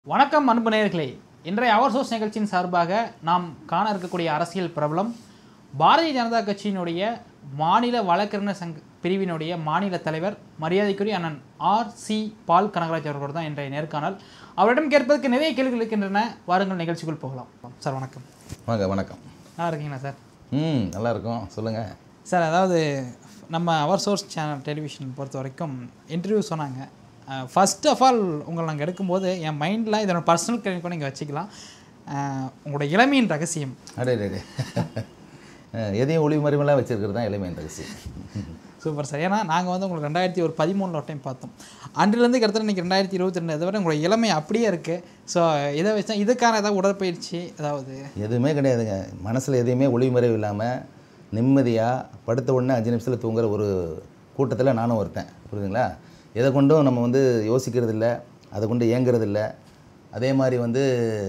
வணக்கம் அன்பு நேயர்களே இன்றைய அவர் சோர்ஸ் நிகழ்ச்சியின் சார்பாக நாம் காண இருக்கக்கூடிய அரசியல் பிரபலம் பாரதிய ஜனதா கட்சியினுடைய மாநில வழக்கறிஞர் சங்க பிரிவினுடைய மாநில தலைவர் மரியாதைக்குரிய அண்ணன் ஆர் சி பால் கனகராஜ் அவர்களோடு தான் இன்றைய நேர்காணல் அவரிடம் கேட்பதற்கு நிறைய கேள்விகள் இருக்கின்றன வாருங்கள் நிகழ்ச்சிக்குள் போகலாம் சார் வணக்கம் வாங்க வணக்கம் நல்லா இருக்கீங்களா சார் ம் நல்லா இருக்கும் சொல்லுங்கள் சார் அதாவது நம்ம அவர் சோர்ஸ் சேனல் டெலிவிஷன் பொறுத்த வரைக்கும் இன்டர்வியூ சொன்னாங்க ஃபர்ஸ்ட் ஆஃப் ஆல் உங்களை நாங்கள் எடுக்கும்போது என் மைண்டில் இதனோட பர்சனல் கேள்வி கூட நீங்கள் வச்சுக்கலாம் அஹ், உங்களோட இளமையின் ரகசியம் அடே அடே, அடே அஹ், எதையும் ஒளிவு மறைமெல்லாம் வச்சிருக்கிறது தான் இளமையின் ரகசியம் சூப்பர் சார் ஏன்னா நாங்கள் வந்து உங்களுக்கு ரெண்டாயிரத்தி ஒரு பதிமூணில் ஒரு டைம் பார்த்தோம் அன்றிலேருந்து கிட்டத்தட்ட இன்றைக்கி ரெண்டாயிரத்தி இருபத்தி ரெண்டு இதுவரை உங்களோட இளமை அப்படியே இருக்குது ஸோ இதை வச்சா இதுக்கான ஏதாவது உடற்பயிற்சி ஏதாவது எதுவுமே கிடையாதுங்க மனசில் எதையுமே ஒளிவு மறைவு இல்லாமல் நிம்மதியாக படுத்த உடனே அஞ்சு நிமிஷத்தில் தூங்குற ஒரு கூட்டத்தில் நானும் ஒருத்தன் புரியுதுங்களா எதை கொண்டும் நம்ம வந்து யோசிக்கிறது இல்லை அதை கொண்டு ஏங்குறது இல்லை அதே மாதிரி வந்து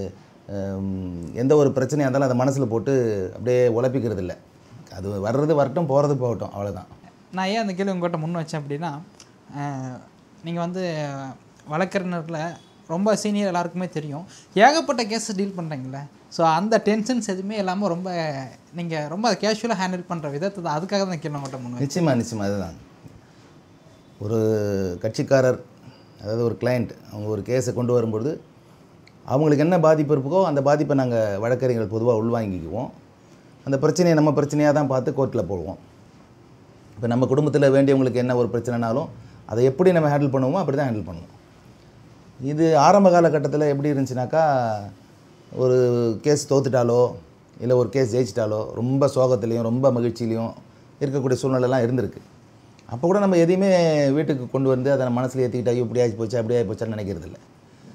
ஹம், எந்த ஒரு பிரச்சனையாக இருந்தாலும் அதை மனசில் போட்டு அப்படியே உழப்பிக்கிறது இல்லை அது வர்றது வரட்டும் போகிறது போகட்டும் அவ்வளோதான் நான் ஏன் அந்த கேள்வி உங்கள்கிட்ட முன் வச்சேன் அப்படின்னா நீங்கள் வந்து வழக்கறிஞரில் ரொம்ப சீனியர் எல்லாருக்குமே தெரியும் ஏகப்பட்ட கேஸ் டீல் பண்ணுறீங்களே ஸோ அந்த டென்ஷன்ஸ் எதுவுமே இல்லாமல் ரொம்ப நீங்கள் ரொம்ப கேஷுவலாக ஹேண்டில் பண்ணுற விதத்தை தான் அதுக்காக தான் கேள்வி உங்கள்கிட்ட முன் வச்சேன். நிச்சயமாக நிச்சயமாக அதுதான் ஒரு கட்சிக்காரர் அதாவது ஒரு கிளையண்ட் அவங்க ஒரு கேஸை கொண்டு வரும்பொழுது அவங்களுக்கு என்ன பாதிப்பு இருக்கோ அந்த பாதிப்பை நாங்கள் வழக்கறிஞர்கள் பொதுவாக உள்வாங்கிக்குவோம் அந்த பிரச்சனையை நம்ம பிரச்சனையாக தான் பார்த்து கோர்ட்டில் போடுவோம் இப்போ நம்ம குடும்பத்தில் வேண்டியவங்களுக்கு என்ன ஒரு பிரச்சனைனாலும் அதை எப்படி நம்ம ஹேண்டில் பண்ணுவோமோ அப்படி தான் ஹேண்டில் பண்ணுவோம் இது ஆரம்ப காலகட்டத்தில் எப்படி இருந்துச்சுனாக்கா ஒரு கேஸ் தோத்துட்டாலோ இல்லை ஒரு கேஸ் ஜெயிச்சிட்டாலோ ரொம்ப சோகத்துலேயும் ரொம்ப மகிழ்ச்சியிலையும் இருக்கக்கூடிய சூழ்நிலைலாம் இருந்திருக்கு அப்போ கூட நம்ம எதையுமே வீட்டுக்கு கொண்டு வந்து அதை மனசில் ஏற்றிக்கிட்டு ஐயோ இப்படி ஆகி போச்சு அப்படி ஆகி போச்சான்னு நினைக்கிறது இல்லை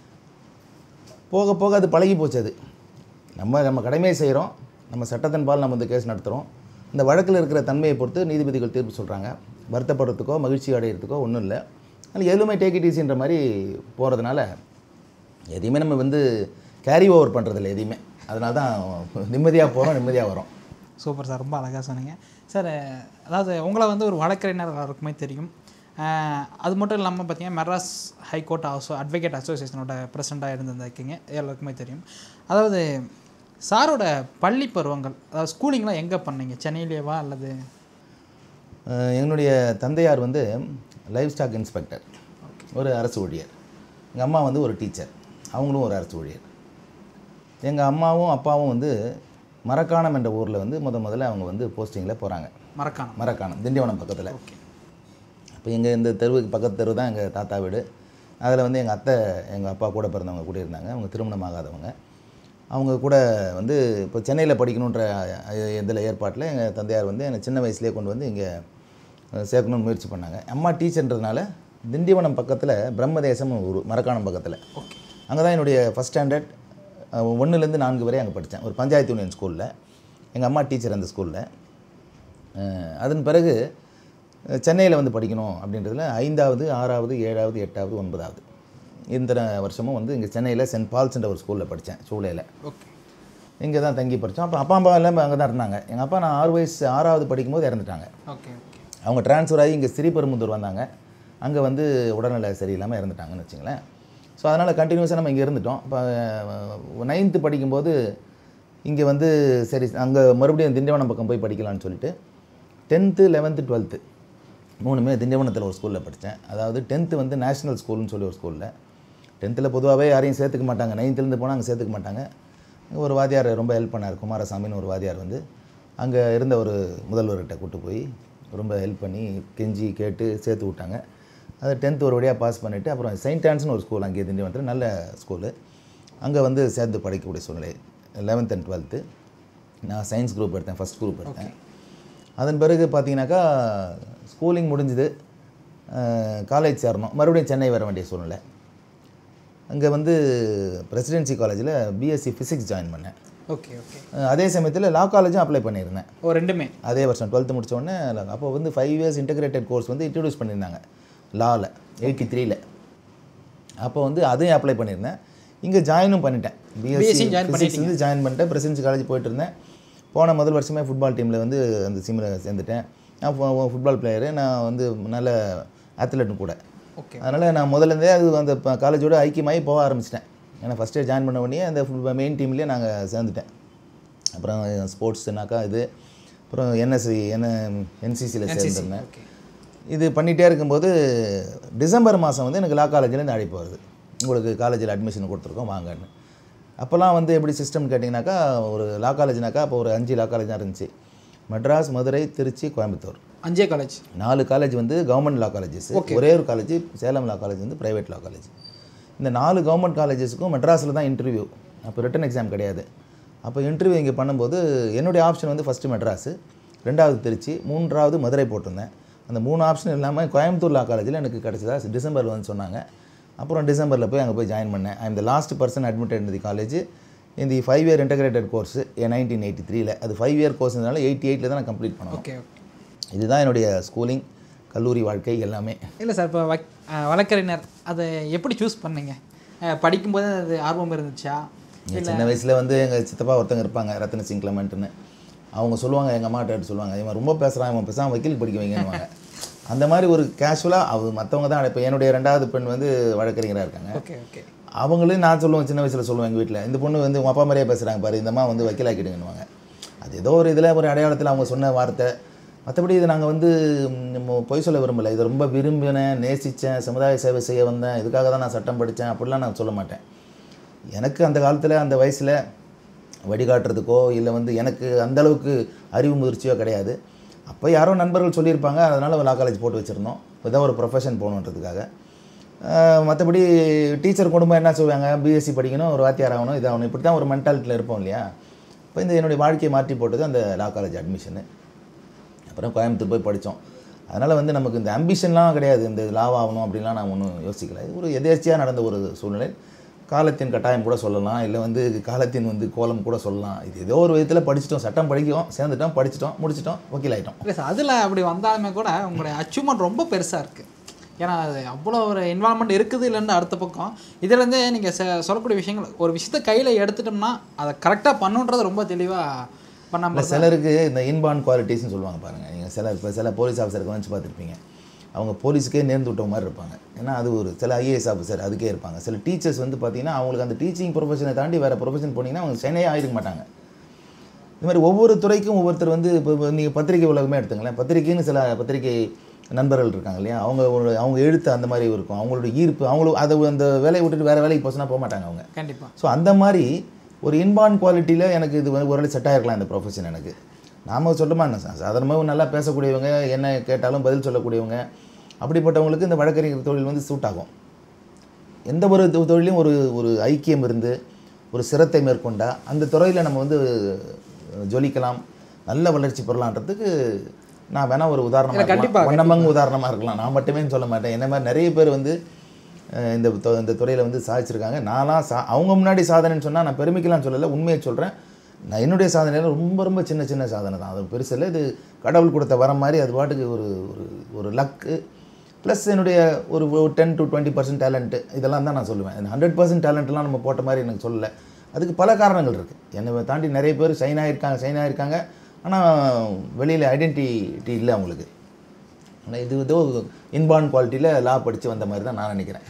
போக போக அது பழகி போச்சு அது நம்ம நம்ம கடமையை செய்கிறோம் நம்ம சட்டத்தின் பால் நம்ம இந்த கேஸ் நடத்துகிறோம் இந்த வழக்கில் இருக்கிற தன்மையை பொறுத்து நீதிபதிகள் தீர்ப்பு சொல்கிறாங்க வருத்தப்படுறதுக்கோ மகிழ்ச்சி அடையிறதுக்கோ ஒன்றும் இல்லை ஆனால் எதுவுமே டேக் இட் ஈஸின்ற மாதிரி போகிறதுனால எதையுமே நம்ம வந்து கேரி ஓவர் பண்ணுறதில்ல எதையுமே அதனால தான் நிம்மதியாக போகிறோம் நிம்மதியாக வரோம் சூப்பர் சார் ரொம்ப அழகாக சொன்னீங்க சார் அதாவது உங்களை வந்து ஒரு வழக்கறிஞர் எல்லாருக்குமே தெரியும் அஹ், அது மட்டும் இல்லாமல் பார்த்தீங்கன்னா மெட்ராஸ் ஹைகோர்ட் அசோ அட்வொகேட் அசோசியேஷனோட பிரசிடண்ட்டாக இருந்திருக்கீங்க எல்லாருக்குமே தெரியும் அதாவது சாரோட பள்ளி பருவங்கள் அதாவது ஸ்கூலிங்லாம் எங்கே பண்ணீங்க சென்னையிலேவா அல்லது அஹ் என்னுடைய தந்தையார் வந்து லைஃப் ஸ்டாக் இன்ஸ்பெக்டர் ஒரு அரசு ஊழியர் எங்கள் அம்மா வந்து ஒரு டீச்சர் அவங்களும் ஒரு அரசு ஊழியர் எங்கள் அம்மாவும் அப்பாவும் வந்து மரக்காணம் என்ற ஊரில் வந்து முத முதல்ல அவங்க வந்து போஸ்டிங்கில் போகிறாங்க மறக்கானம் மரக்காணம் திண்டிவனம் பக்கத்தில் அப்போ எங்கள் இந்த தெருவுக்கு பக்கத்து தெரு தான் எங்கள் தாத்தா வீடு அதில் வந்து எங்கள் அத்தை எங்கள் அப்பா கூட பிறந்தவங்க கூட இருந்தாங்க அவங்க திருமணம் ஆகாதவங்க அவங்க கூட வந்து இப்போ சென்னையில் படிக்கணுன்ற இதில் ஏற்பாட்டில் எங்கள் தந்தையார் வந்து என்னை சின்ன வயசுலேயே கொண்டு வந்து இங்கே சேர்க்கணும்னு முயற்சி பண்ணாங்க அம்மா டீச்சர்ன்றதுனால திண்டிவனம் பக்கத்தில் பிரம்மதேசம் ஒரு மரக்காணம் பக்கத்தில் அங்கே தான் என்னுடைய ஃபஸ்ட் ஸ்டாண்டர்ட் ஒன்றுலேருந்து நான்கு வரை அங்கே படித்தேன் ஒரு பஞ்சாயத்து யூனியன் ஸ்கூலில் எங்கள் அம்மா டீச்சர் அந்த ஸ்கூலில் அஹ் அதன் பிறகு சென்னையில் வந்து படிக்கணும் அப்படின்றதுல ஐந்தாவது ஆறாவது ஏழாவது எட்டாவது ஒன்பதாவது இந்த வருஷமும் வந்து இங்கே சென்னையில் சென்ட் பால்ஸ்ன்ற ஒரு ஸ்கூலில் படித்தேன் சூளையில் ஓகே இங்கே தான் தங்கி படித்தோம் அப்போ அப்பா அம்மா எல்லாம் அங்கே தான் இருந்தாங்க எங்கள் அப்பா நான் ஆறு வயசு ஆறாவது படிக்கும்போது இறந்துட்டாங்க ஓகே ஓகே அவங்க ட்ரான்ஸ்ஃபர் ஆகி இங்கே ஸ்ரீபெரும்புதூர் வந்தாங்க அங்கே வந்து உடல்நிலை சரியில்லாமல் இறந்துட்டாங்கன்னு வச்சுங்களேன் ஸோ அதனால் கண்டினியூஸாக நம்ம இங்கே இருந்துட்டோம் இப்போ நைன்த்து படிக்கும்போது இங்கே வந்து சரி அங்கே மறுபடியும் திண்டிவனம் பக்கம் போய் படிக்கலாம்னு சொல்லிட்டு டென்த்து லெவன்த்து டுவெல்த்து மூணுமே திண்டிவனத்தில் ஒரு ஸ்கூலில் படித்தேன் அதாவது டென்த்து வந்து நேஷ்னல் ஸ்கூல்னு சொல்லி ஒரு ஸ்கூலில் டென்த்தில் பொதுவாகவே யாரையும் சேர்த்துக்க மாட்டாங்க நைன்த்துலேருந்து போனால் அங்கே சேர்த்துக்க மாட்டாங்க ஒரு வாத்தியார் ரொம்ப ஹெல்ப் பண்ணார் குமாரசாமின்னு ஒரு வாத்தியார் வந்து அங்கே இருந்த ஒரு முதல்வர்கிட்ட கூட்டு போய் ரொம்ப ஹெல்ப் பண்ணி கெஞ்சி கேட்டு சேர்த்து விட்டாங்க அது டென்த் ஒரு வழியாக பாஸ் பண்ணிவிட்டு அப்புறம் செயின்ட் ஆன்ஸ்னு ஒரு ஸ்கூல் அங்கே திண்டிவனத்தில் நல்ல ஸ்கூலு அங்கே வந்து சேர்ந்து படிக்கக்கூடிய சூழ்நிலை லெவன்த் அண்ட் டுவெல்த்து நான் சயின்ஸ் குரூப் எடுத்தேன் ஃபஸ்ட் குரூப் எடுத்தேன் அதன் பிறகு பார்த்தீங்கன்னாக்கா ஸ்கூலிங் முடிஞ்சுது காலேஜ் சேரணும் மறுபடியும் சென்னை வர வேண்டிய சூழ்நிலை அங்கே வந்து பிரசிடென்சி காலேஜில் பிஎஸ்சி ஃபிசிக்ஸ் ஜாயின் பண்ணேன் ஓகே ஓகே அஹ் அதே சமயத்தில் லா காலேஜும் அப்ளை பண்ணியிருந்தேன் ஓ ரெண்டுமே அதே வருஷம் டுவெல்த்து முடிச்ச உடனே அப்போ வந்து ஃபைவ் இயர்ஸ் இன்டகிரேட்டட் கோர்ஸ் வந்து இன்ட்ரடியூஸ் பண்ணியிருந்தாங்க லாவில் எயிட்டி த்ரீல அப்போ வந்து அதையும் அப்ளை பண்ணியிருந்தேன் இங்கே ஜாயினும் பண்ணிட்டேன் BSc பிஎஸ்சி join ஃபிசிக்ஸ் வந்து ஜாயின் பண்ணிட்டேன் பிரசிடென்சி காலேஜ் போயிட்டு இருந்தேன் போன முதல் வருஷமே ஃபுட்பால் டீமில் வந்து அந்த சீமில் சேர்ந்துட்டேன் நான் ஃபுட்பால் பிளேயரு நான் வந்து நல்ல அத்லெட்டும் கூட ஓகே அதனால் நான் முதல்ல இருந்தே அது அந்த காலேஜோட ஐக்கியமாகி போக ஆரம்பிச்சிட்டேன் ஏன்னா ஃபஸ்ட் இயர் ஜாயின் பண்ண உடனே அந்த மெயின் டீம்லேயே நாங்கள் சேர்ந்துட்டேன் அப்புறம் ஸ்போர்ட்ஸ்னாக்கா இது அப்புறம் என்எஸ்சி என்ன என்சிசியில் சேர்ந்துருந்தேன் ஓகே இது பண்ணிகிட்டே இருக்கும்போது டிசம்பர் மாதம் வந்து எனக்கு லா காலேஜ்லேருந்து அழைப்பு வருது உங்களுக்கு காலேஜில் அட்மிஷன் கொடுத்துருக்கோம் வாங்கன்னு அப்போல்லாம் வந்து எப்படி சிஸ்டம் கேட்டிங்கனாக்கா ஒரு லா காலேஜ்னாக்கா அப்போ ஒரு அஞ்சு லா காலேஜ் தான் இருந்துச்சு மெட்ராஸ் மதுரை திருச்சி கோயம்புத்தூர் அஞ்சே காலேஜ் நாலு காலேஜ் வந்து கவர்மெண்ட் லா காலேஜஸ் ஒரே ஒரு காலேஜ் சேலம் லா காலேஜ் வந்து ப்ரைவேட் லா காலேஜ் இந்த நாலு கவர்மெண்ட் காலேஜஸ்க்கும் மெட்ராஸில் தான் இன்டர்வியூ அப்போ ரிட்டன் எக்ஸாம் கிடையாது அப்போ இன்டர்வியூ இங்கே பண்ணும்போது என்னுடைய ஆப்ஷன் வந்து ஃபஸ்ட்டு மெட்ராஸு ரெண்டாவது திருச்சி மூன்றாவது மதுரை போட்டிருந்தேன் அந்த மூணு ஆப்ஷன் இல்லாமல் கோயம்புத்தூர் லா காலேஜில் எனக்கு கிடச்சதா டிசம்பரில் வந்து சொன்னாங்க அப்புறம் டிசம்பரில் போய் அங்கே போய் ஜாயின் பண்ணேன் I am the last person admitted in the college இந்த five year integrated course nineteen eighty த்ரீல அது ஃபைவ் இயர் கோர்ஸ்னால எயிட்டி எயிட்டில் தான் நான் கம்ப்ளீட் பண்ணேன் ஓகே ஓகே இதுதான் என்னுடைய ஸ்கூலிங் கல்லூரி வாழ்க்கை எல்லாமே இல்லை சார் இப்போ வக் அஹ் வழக்கறிஞர் அதை எப்படி சூஸ் பண்ணீங்க அஹ் படிக்கும்போது அது ஆர்வம் இருந்துச்சா என் சின்ன வயசில் வந்து எங்கள் சித்தப்பா ஒருத்தங்க இருப்பாங்க ரத்ன சிங் கிளமெண்ட்னு அவங்க சொல்லுவாங்க எங்கள் அம்மாட்ட எடுத்து சொல்லுவாங்க இவன் ரொம்ப பேசுகிறான் இவன் பேசாமல் வக்கீல் படிக்க வைங்கன்னுவாங்க அந்த மாதிரி ஒரு கேஷுவலாக அவ மற்றவங்க தான் இப்போ என்னுடைய ரெண்டாவது பெண் வந்து வழக்கறிஞராக இருக்காங்க ஓகே ஓகே அவங்களும் நான் சொல்லுவேன் சின்ன வயசில் சொல்லுவேன் எங்கள் வீட்டில் இந்த பொண்ணு வந்து உங்கள் அப்பா மாதிரியே பேசுகிறாங்க பாரு இந்த அம்மா வந்து வக்கீலாக்கிடுங்கன்னுவாங்க அது ஏதோ ஒரு இதில் ஒரு அடையாளத்தில் அவங்க சொன்ன வார்த்தை மற்றபடி இது நாங்கள் வந்து ம், நம்ம பொய் சொல்ல விரும்பலை இதை ரொம்ப விரும்பினேன் நேசித்தேன் சமுதாய சேவை செய்ய வந்தேன் இதுக்காக தான் நான் சட்டம் படித்தேன் அப்படிலாம் நான் சொல்ல மாட்டேன் எனக்கு அந்த காலத்தில் அந்த வயசில் வழிகாட்டுறதுக்கோ இல்லை வந்து எனக்கு அந்த அளவுக்கு அறிவு முதிர்ச்சியோ கிடையாது அப்போ யாரோ நண்பர்கள் சொல்லியிருப்பாங்க அதனால் லா காலேஜ் போட்டு வச்சுருந்தோம் ஏதோ ஒரு ப்ரொஃபஷன் போகணுன்றதுக்காக ஆஹ் மற்றபடி டீச்சர் குடும்பம் என்ன சொல்லுவாங்க பிஎஸ்சி படிக்கணும் ஒரு வாத்தியார் ஆகணும் இதாகணும் இப்படி தான் ஒரு மென்டாலிட்டியில் இருப்போம் இல்லையா இப்போ இந்த என்னுடைய வாழ்க்கையை மாற்றி போட்டது அந்த லா காலேஜ் அட்மிஷனு அப்புறம் கோயம்புத்தூர் போய் படித்தோம் அதனால் வந்து நமக்கு இந்த அம்பிஷன்லாம் கிடையாது இந்த லாவ் ஆகணும் அப்படின்லாம் நான் ஒன்றும் யோசிக்கல இது ஒரு எதேர்ச்சியாக நடந்த ஒரு சூழ்நிலை காலத்தின் கட்டாயம் கூட சொல்லலாம் இல்லை வந்து காலத்தின் வந்து கோலம் கூட சொல்லலாம் இது ஏதோ ஒரு விதத்தில் படிச்சிட்டோம் சட்டம் படிக்கிறோம் சேர்ந்துட்டோம் படிச்சிட்டோம் முடிச்சிட்டோம் வக்கீல் ஆகிட்டோம் இல்லை சார் அதில் அப்படி வந்தாலுமே கூட உங்களுடைய அச்சீவ்மெண்ட் ரொம்ப பெருசாக இருக்குது ஏன்னா அது அவ்வளோ ஒரு இன்வால்மெண்ட் இருக்குது இல்லைன்னு அடுத்த பக்கம் இதுலேருந்து நீங்கள் சொல்லக்கூடிய விஷயங்கள் ஒரு விஷயத்தை கையில் எடுத்துட்டோம்னா அதை கரெக்டாக பண்ணுன்றது ரொம்ப தெளிவாக இல்லை பண்ணாமல் சிலருக்கு இந்த இன்பான் குவாலிட்டிஸ்னு சொல்லுவாங்க பாருங்கள் நீங்கள் சில இப்போ சில போலீஸ் ஆஃபீஸருக்கு வந்து பார்த்துருப்பீங்க அவங்க போலீஸுக்கே நேர்ந்து விட்ட மாதிரி இருப்பாங்க ஏன்னா அது ஒரு சில ஐஏஎஸ் ஆஃபீஸர் அதுக்கே இருப்பாங்க சில டீச்சர்ஸ் வந்து பார்த்தீங்கன்னா அவங்களுக்கு அந்த டீச்சிங் ப்ரொஃபஷனை தாண்டி வேறு ப்ரொஃபஷன் போனீங்கன்னா அவங்க சென்னையே ஆயிருக்க மாட்டாங்க இது மாதிரி ஒவ்வொரு துறைக்கும் ஒவ்வொருத்தர் வந்து இப்போ நீங்கள் பத்திரிகை உலகமே எடுத்துங்களேன் பத்திரிக்கைன்னு சில பத்திரிகை நண்பர்கள் இருக்காங்க இல்லையா அவங்க ஒரு அவங்க எழுத்து அந்த மாதிரி இருக்கும் அவங்களோட ஈர்ப்பு அவங்களும் அதை அந்த வேலையை விட்டுட்டு வேறு வேலைக்கு போச்சுன்னா போக மாட்டாங்க அவங்க கண்டிப்பாக ஸோ அந்த மாதிரி ஒரு இன்பான் குவாலிட்டியில் எனக்கு இது வந்து ஓரளவு செட் ஆகிருக்கலாம் இந்த ப்ரொஃபஷன் எனக்கு நாம சொல்லுமா என்ன சா- சாதாரணமாக நல்லா பேசக்கூடியவங்க என்ன கேட்டாலும் பதில் சொல்லக்கூடியவங்க அப்படிப்பட்டவங்களுக்கு இந்த வழக்கறிஞர் தொழில் வந்து சூட் ஆகும் எந்த ஒரு தொ- தொழிலையும் ஒரு ஒரு ஐக்கியம் இருந்து ஒரு சிரத்தை மேற்கொண்டா அந்த துறையில் நம்ம வந்து ஜொலிக்கலாம் நல்ல வளர்ச்சி பெறலான்றதுக்கு நான் வேணா ஒரு உதாரணமாக கண்டிப்பா, இருக்கலாம் ஒன்னமங்க உதாரணமாக இருக்கலாம் நான் மட்டுமே சொல்ல மாட்டேன் என்ன மாதிரி நிறைய பேர் வந்து அஹ், இந்த தொ- இந்த துறையில் வந்து சாதிச்சிருக்காங்க நான்லாம் சா அவங்க முன்னாடி சாதனைன்னு சொன்னால் நான் பெருமைக்கெல்லாம் சொல்லலை உண்மையை சொல்கிறேன் நான் என்னுடைய சாதனையில் ரொம்ப ரொம்ப சின்ன சின்ன சாதனை தான் அது பெருசு இல்லை இது கடவுள் கொடுத்த வரம் மாதிரி அது பாட்டுக்கு ஒரு ஒரு ஒரு லக்கு ப்ளஸ் என்னுடைய ஒரு ten to twenty percent talent இதெல்லாம் தான் நான் சொல்லுவேன் ஹண்ட்ரட் பர்சன்ட் டேலண்ட்லாம் நம்ம போட்ட மாதிரி எனக்கு சொல்லலை அதுக்கு பல காரணங்கள் இருக்குது என்னை தாண்டி நிறைய பேர் ஷைன் ஆகிருக்காங்க ஷைன் ஆகிருக்காங்க ஆனால் வெளியில் ஐடென்டிட்டி இல்லை அவங்களுக்கு ஆனால் இது ஏதோ இன்பான் குவாலிட்டியில் லா படித்து வந்த மாதிரி தான் நான் நினைக்கிறேன்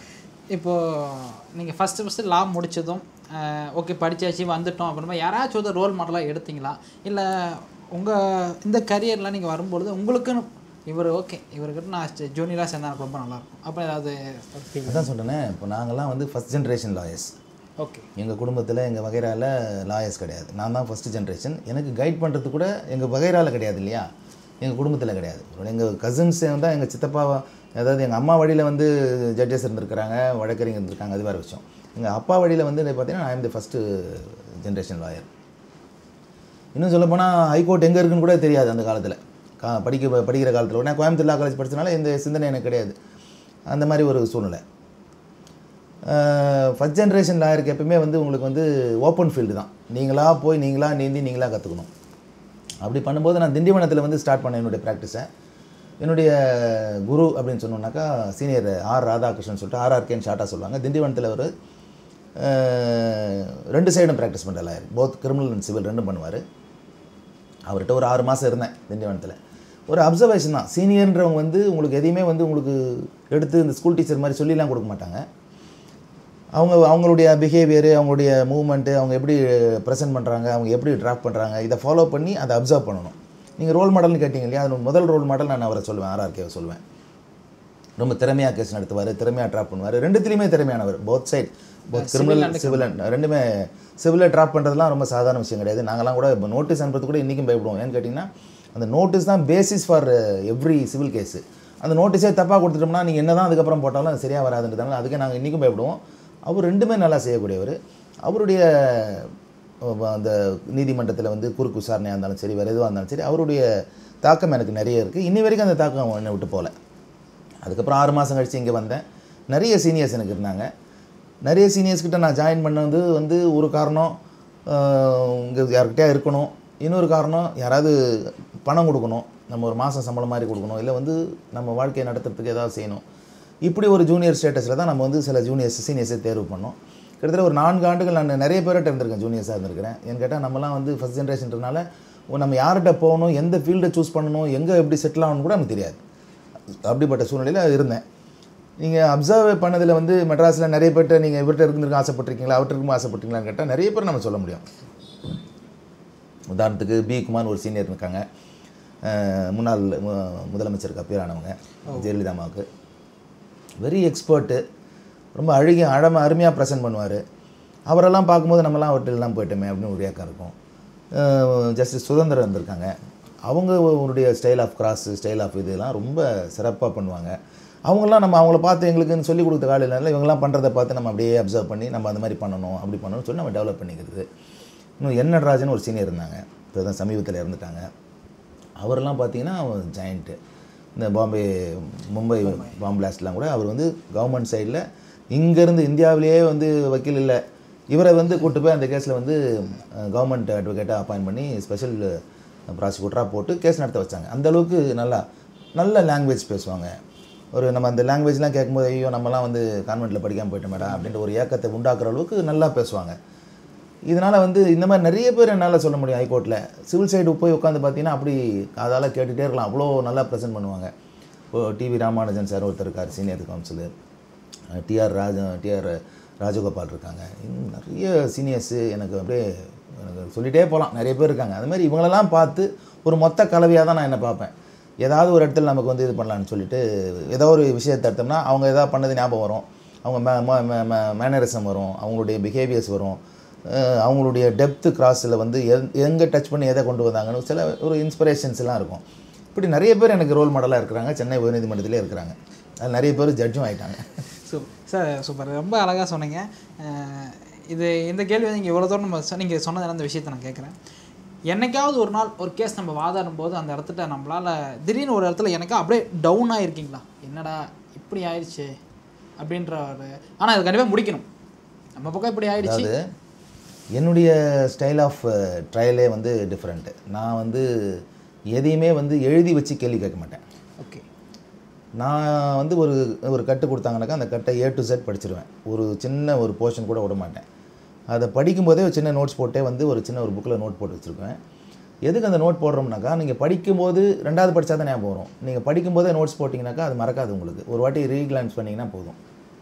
இப்போது நீங்கள் ஃபஸ்ட்டு ஃபஸ்ட்டு லா முடிச்சதும் ஓகே படிச்சாச்சு வந்துட்டோம் அப்புறமா யாராச்சும் ஒரு ரோல் மாடலாக எடுத்தீங்களா இல்லை உங்கள் இந்த கரியரில் நீங்கள் வரும்பொழுது உங்களுக்குன்னு இவர் ஓகே இவர்கிட்ட நான் ஜூனியராக சேர்ந்தா எனக்கு ரொம்ப நல்லாயிருக்கும் அப்போ ஏதாவது அதான் சொன்னேனே இப்போ நாங்கள்லாம் வந்து ஃபஸ்ட் ஜென்ரேஷன் லாயர்ஸ் ஓகே எங்கள் குடும்பத்தில் எங்கள் வகைரால லாயர்ஸ் கிடையாது நான் தான் ஃபஸ்ட்டு ஜென்ரேஷன் எனக்கு கைட் பண்ணுறது கூட எங்கள் வகைரால கிடையாது இல்லையா எங்கள் குடும்பத்தில் கிடையாது எங்கள் கசின்ஸ் தான் எங்கள் சித்தப்பா அதாவது எங்கள் அம்மா வழியில் வந்து ஜட்ஜஸ் இருந்திருக்கிறாங்க வழக்கறிஞர் இருந்திருக்காங்க அது வேறு விஷயம் எங்கள் அப்பா வழியில் வந்து பார்த்தீங்கன்னா நான் தி ஃபஸ்ட்டு ஜென்ரேஷன் லாயர் இன்னும் சொல்லப்போனால் ஹைகோர்ட் எங்கே இருக்குன்னு கூட தெரியாது அந்த காலத்தில் கா படிக்க படிக்கிற காலத்தில் நான் கோயம்புத்தூர் லா காலேஜ் படிச்சனால இந்த சிந்தனை எனக்கு கிடையாது அந்த மாதிரி ஒரு சூழ்நிலை ஃபஸ்ட் ஜென்ரேஷன் லாயருக்கு எப்பவுமே வந்து உங்களுக்கு வந்து ஓப்பன் ஃபீல்டு தான் நீங்களாக போய் நீங்களாக நீந்தி நீங்களாக கற்றுக்கணும் அப்படி பண்ணும்போது நான் திண்டிவனத்தில் வந்து ஸ்டார்ட் பண்ணேன் என்னுடைய ப்ராக்டிஸை என்னுடைய குரு அப்படின்னு சொன்னோம்னாக்கா சீனியர் ஆர் ராதாகிருஷ்ணன் சொல்லிட்டு ஆர்ஆர்கேன்னு ஷார்ட்டாக சொல்லுவாங்க திண்டிவனத்தில் ஒரு அஹ், ரெண்டு சைடும் ப்ராக்டிஸ் பண்ணுற lawyer both criminal and civil ரெண்டும் பண்ணுவார் அவர்கிட்ட ஒரு ஆறு மாதம் இருந்தேன் திண்டிவனத்தில் ஒரு அப்சர்வேஷன் தான் சீனியர்ன்றவங்க வந்து உங்களுக்கு எதையுமே வந்து உங்களுக்கு எடுத்து இந்த ஸ்கூல் டீச்சர் மாதிரி சொல்லிலாம் கொடுக்க மாட்டாங்க அவங்க அவங்களுடைய பிஹேவியரு அவங்களுடைய மூவ்மெண்ட்டு அவங்க எப்படி ப்ரெசென்ட் பண்ணுறாங்க அவங்க எப்படி ட்ராப் பண்ணுறாங்க இதை ஃபாலோ பண்ணி அதை அப்சர்வ் பண்ணணும் நீங்கள் ரோல் மாடல்னு கேட்டிங்க இல்லையா அது முதல் ரோல் மாடல் நான் அவரை சொல்லுவேன் ஆர்ஆர்கேவை சொல்லுவேன் ரொம்ப திறமையாக கேஸ் நடத்துவார் திறமையாக ட்ராப் பண்ணுவார் ரெண்டுத்துலேயுமே திறமையானவர் both side both criminal civil ரெண்டுமே சிவிலில் ட்ராப் பண்ணுறதுலாம் ரொம்ப சாதாரண விஷயம் கிடையாது நாங்களாம் கூட இப்போ நோட்டீஸ் அனுப்புறது கூட இன்றைக்கும் பயப்படுவோம் ஏன்னு கேட்டிங்கன்னா அந்த நோட்டீஸ் தான் basis for every civil case அந்த நோட்டீஸே தப்பாக கொடுத்துட்டோம்னா நீங்கள் என்ன தான் அதுக்கப்புறம் போட்டாலும் அது சரியாக வராதுன்றதுனால அதுக்கே நாங்கள் இன்றைக்கும் பயப்படுவோம் அவர் ரெண்டுமே நல்லா செய்யக்கூடியவர் அவருடைய அஹ், அந்த நீதிமன்றத்தில் வந்து குறுக்கு விசாரணையாக இருந்தாலும் சரி வேறு எதுவாக இருந்தாலும் சரி அவருடைய தாக்கம் எனக்கு நிறைய இருக்குது இன்னி வரைக்கும் அந்த தாக்கம் என்னை விட்டு போகல அதுக்கப்புறம் ஆறு மாதம் கழித்து இங்கே வந்தேன் நிறைய சீனியர்ஸ் எனக்கு இருந்தாங்க நிறைய சீனியர்ஸ் கிட்ட நான் ஜாயின் பண்ணது வந்து ஒரு காரணம் இங்கே யார்கிட்டயா இருக்கணும் இன்னொரு காரணம் யாராவது பணம் கொடுக்கணும் நம்ம ஒரு மாதம் சம்பளம் மாதிரி கொடுக்கணும் இல்லை வந்து நம்ம வாழ்க்கையை நடத்துறதுக்கு ஏதாவது செய்யணும் இப்படி ஒரு ஜூனியர் ஸ்டேட்டஸில் தான் நம்ம வந்து சில ஜூனியர்ஸ் சீனியர்ஸை தேர்வு பண்ணோம் கிட்டத்தட்ட ஒரு நான்கு ஆண்டுகள் நான் நிறைய பேர்கிட்ட இருந்திருக்கேன் ஜூனியர்ஸாக இருந்திருக்கிறேன் ஏன்னு கேட்டால் நம்மலாம் வந்து ஃபஸ்ட் ஜென்ரேஷன்றனால நம்ம யார்கிட்ட போகணும் எந்த ஃபீல்டை சூஸ் பண்ணணும் எங்கே எப்படி செட்டில் ஆகணும்னு கூட நமக்கு தெரியாது அப்படிப்பட்ட சூழ்நிலையில் இருந்தேன் நீங்கள் அப்சர்வ் பண்ணதில் வந்து மெட்ராஸில் நிறைய பேர்ட்ட நீங்கள் இவர்கிட்ட இருந்திருக்க ஆசைப்பட்டிருக்கீங்களா அவர்கிட்ட இருக்கும் ஆசைப்பட்டிருக்கீங்களான்னு கேட்டால் நிறைய பேர் நம்ம சொல்ல முடியும் உதாரணத்துக்கு பி குமார் ஒரு சீனியர் இருக்காங்க அஹ் முன்னாள் மு- முதலமைச்சருக்கு அப்பேர் ஆனவங்க ஜெயலலிதா அம்மாவுக்கு வெரி எக்ஸ்பர்ட்டு ரொம்ப அழுகி அழம அருமையாக ப்ரெசென்ட் பண்ணுவார் அவரெல்லாம் பார்க்கும்போது நம்மலாம் அவர்கிட்டலாம் போயிட்டோமே அப்படின்னு ஒரு ஏக்கம் இருக்கும் ஜஸ்டிஸ் சுதந்திரம் இருந்திருக்காங்க அவங்க அவருடைய style of cross style of இதெல்லாம் ரொம்ப சிறப்பாக பண்ணுவாங்க அவங்கெல்லாம் நம்ம அவங்கள பார்த்து எங்களுக்குன்னு சொல்லி கொடுத்த காலையில் இவங்கெல்லாம் பண்ணுறதை பார்த்து நம்ம அப்படியே அப்சர்வ் பண்ணி நம்ம அந்த மாதிரி பண்ணணும் அப்படி பண்ணணும்னு சொல்லி நம்ம டெவலப் பண்ணிக்கிறது இன்னும் என் நடராஜன் ஒரு சீனியர் இருந்தாங்க இப்போ தான் சமீபத்தில் இறந்துட்டாங்க அவரெல்லாம் பார்த்தீங்கன்னா ஜாயிண்ட்டு இந்த பாம்பே மும்பை பாம்பு பிளாஸ்ட்லாம் கூட அவர் வந்து கவர்மெண்ட் சைடில் இங்கேருந்து இந்தியாவிலேயே வந்து வக்கீல் இல்லை இவரை வந்து கூட்டு போய் அந்த கேஸில் வந்து கவர்மெண்ட் அட்வொகேட்டாக அப்பாயின்ட் பண்ணி ஸ்பெஷல் ப்ராசிக்யூட்டராக போட்டு கேஸ் நடத்த வச்சாங்க அந்த அளவுக்கு நல்லா நல்ல லாங்குவேஜ் பேசுவாங்க ஒரு நம்ம அந்த லாங்குவேஜ்லாம் கேட்கும்போது ஐயோ நம்மலாம் வந்து கான்வெண்ட்டில் படிக்காமல் போயிட்டோம் மேடம் அப்படின்ற ஒரு ஏக்கத்தை உண்டாக்குற அளவுக்கு நல்லா பேசுவாங்க இதனால் வந்து இந்த மாதிரி நிறைய பேர் என்னால் சொல்ல முடியும் ஹைகோர்ட்டில் சிவில் சைடு போய் உட்காந்து பார்த்தீங்கன்னா அப்படி அதால் கேட்டுகிட்டே இருக்கலாம் அவ்வளோ நல்லா ப்ரெசென்ட் பண்ணுவாங்க இப்போ டிவி ராமானுஜன் சார் ஒருத்தர் இருக்கார் senior counsellor TR Raja TR Rajagopal இருக்காங்க இன்னும் நிறைய சீனியர்ஸு எனக்கு அப்படியே எனக்கு சொல்லிகிட்டே போகலாம் நிறைய பேர் இருக்காங்க அது மாதிரி இவங்களெல்லாம் பார்த்து ஒரு மொத்த கலவையாக தான் நான் என்ன பார்ப்பேன் ஏதாவது ஒரு இடத்துல நமக்கு வந்து இது பண்ணலான்னு சொல்லிட்டு ஏதோ ஒரு விஷயத்தை எடுத்தோம்னா அவங்க எதாவது பண்ணது ஞாபகம் வரும் அவங்க மே மேனரிசம் வரும் அவங்களுடைய பிஹேவியர்ஸ் வரும் அஹ் அவங்களுடைய டெப்த்து கிராஸில் வந்து எங் எங்கே டச் பண்ணி எதை கொண்டு வந்தாங்கன்னு சில ஒரு இன்ஸ்பிரேஷன்ஸ்லாம் இருக்கும் இப்படி நிறைய பேர் எனக்கு ரோல் மாடலாக இருக்கிறாங்க சென்னை உயர்நீதிமன்றத்திலே இருக்கிறாங்க அது நிறைய பேர் ஜட்ஜும் ஆயிட்டாங்க சூப்பர் சார் சூப்பர் ரொம்ப அழகாக சொன்னீங்க அஹ் இது இந்த கேள்வி வந்து நீங்கள் இவ்வளோ தூரம் நம்ம சொ- நீங்கள் சொன்னதால அந்த விஷயத்தை நான் கேட்குறேன் என்னைக்காவது ஒரு நாள் ஒரு கேஸ் நம்ம வாதாடும் போது அந்த இடத்துல நம்மளால் திடீர்னு ஒரு இடத்துல எனக்கா அப்படியே டவுன் ஆகிருக்கீங்களா என்னடா இப்படி ஆயிடுச்சு அப்படின்ற ஒரு ஆனால் அது கண்டிப்பாக முடிக்கணும் நம்ம பக்கம் இப்படி ஆயிடுச்சு அதாவது என்னுடைய ஸ்டைல் ஆஃப் ட்ரையலே வந்து டிஃப்ரெண்ட்டு நான் வந்து எதையுமே வந்து எழுதி வச்சு கேள்வி கேட்க மாட்டேன் ஓகே நான் வந்து ஒரு ஒரு கட்டு கொடுத்தாங்கனாக்கா அந்த கட்டை ஏ டு செட் படிச்சிருவேன் ஒரு சின்ன ஒரு போர்ஷன் கூட விட மாட்டேன் அதை படிக்கும்போதே ஒரு சின்ன நோட்ஸ் போட்டே வந்து ஒரு சின்ன ஒரு புக்கில் நோட் போட்டு வச்சுருப்பேன் எதுக்கு அந்த நோட் போடுறோம்னாக்கா நீங்கள் படிக்கும்போது ரெண்டாவது படித்தா தான் ஞாபகம் வரும் நீங்கள் படிக்கும்போதே நோட்ஸ் போட்டிங்கனாக்கா அது மறக்காது உங்களுக்கு ஒரு வாட்டி ரீக்ளான்ஸ் பண்ணிங்கன்னா போதும்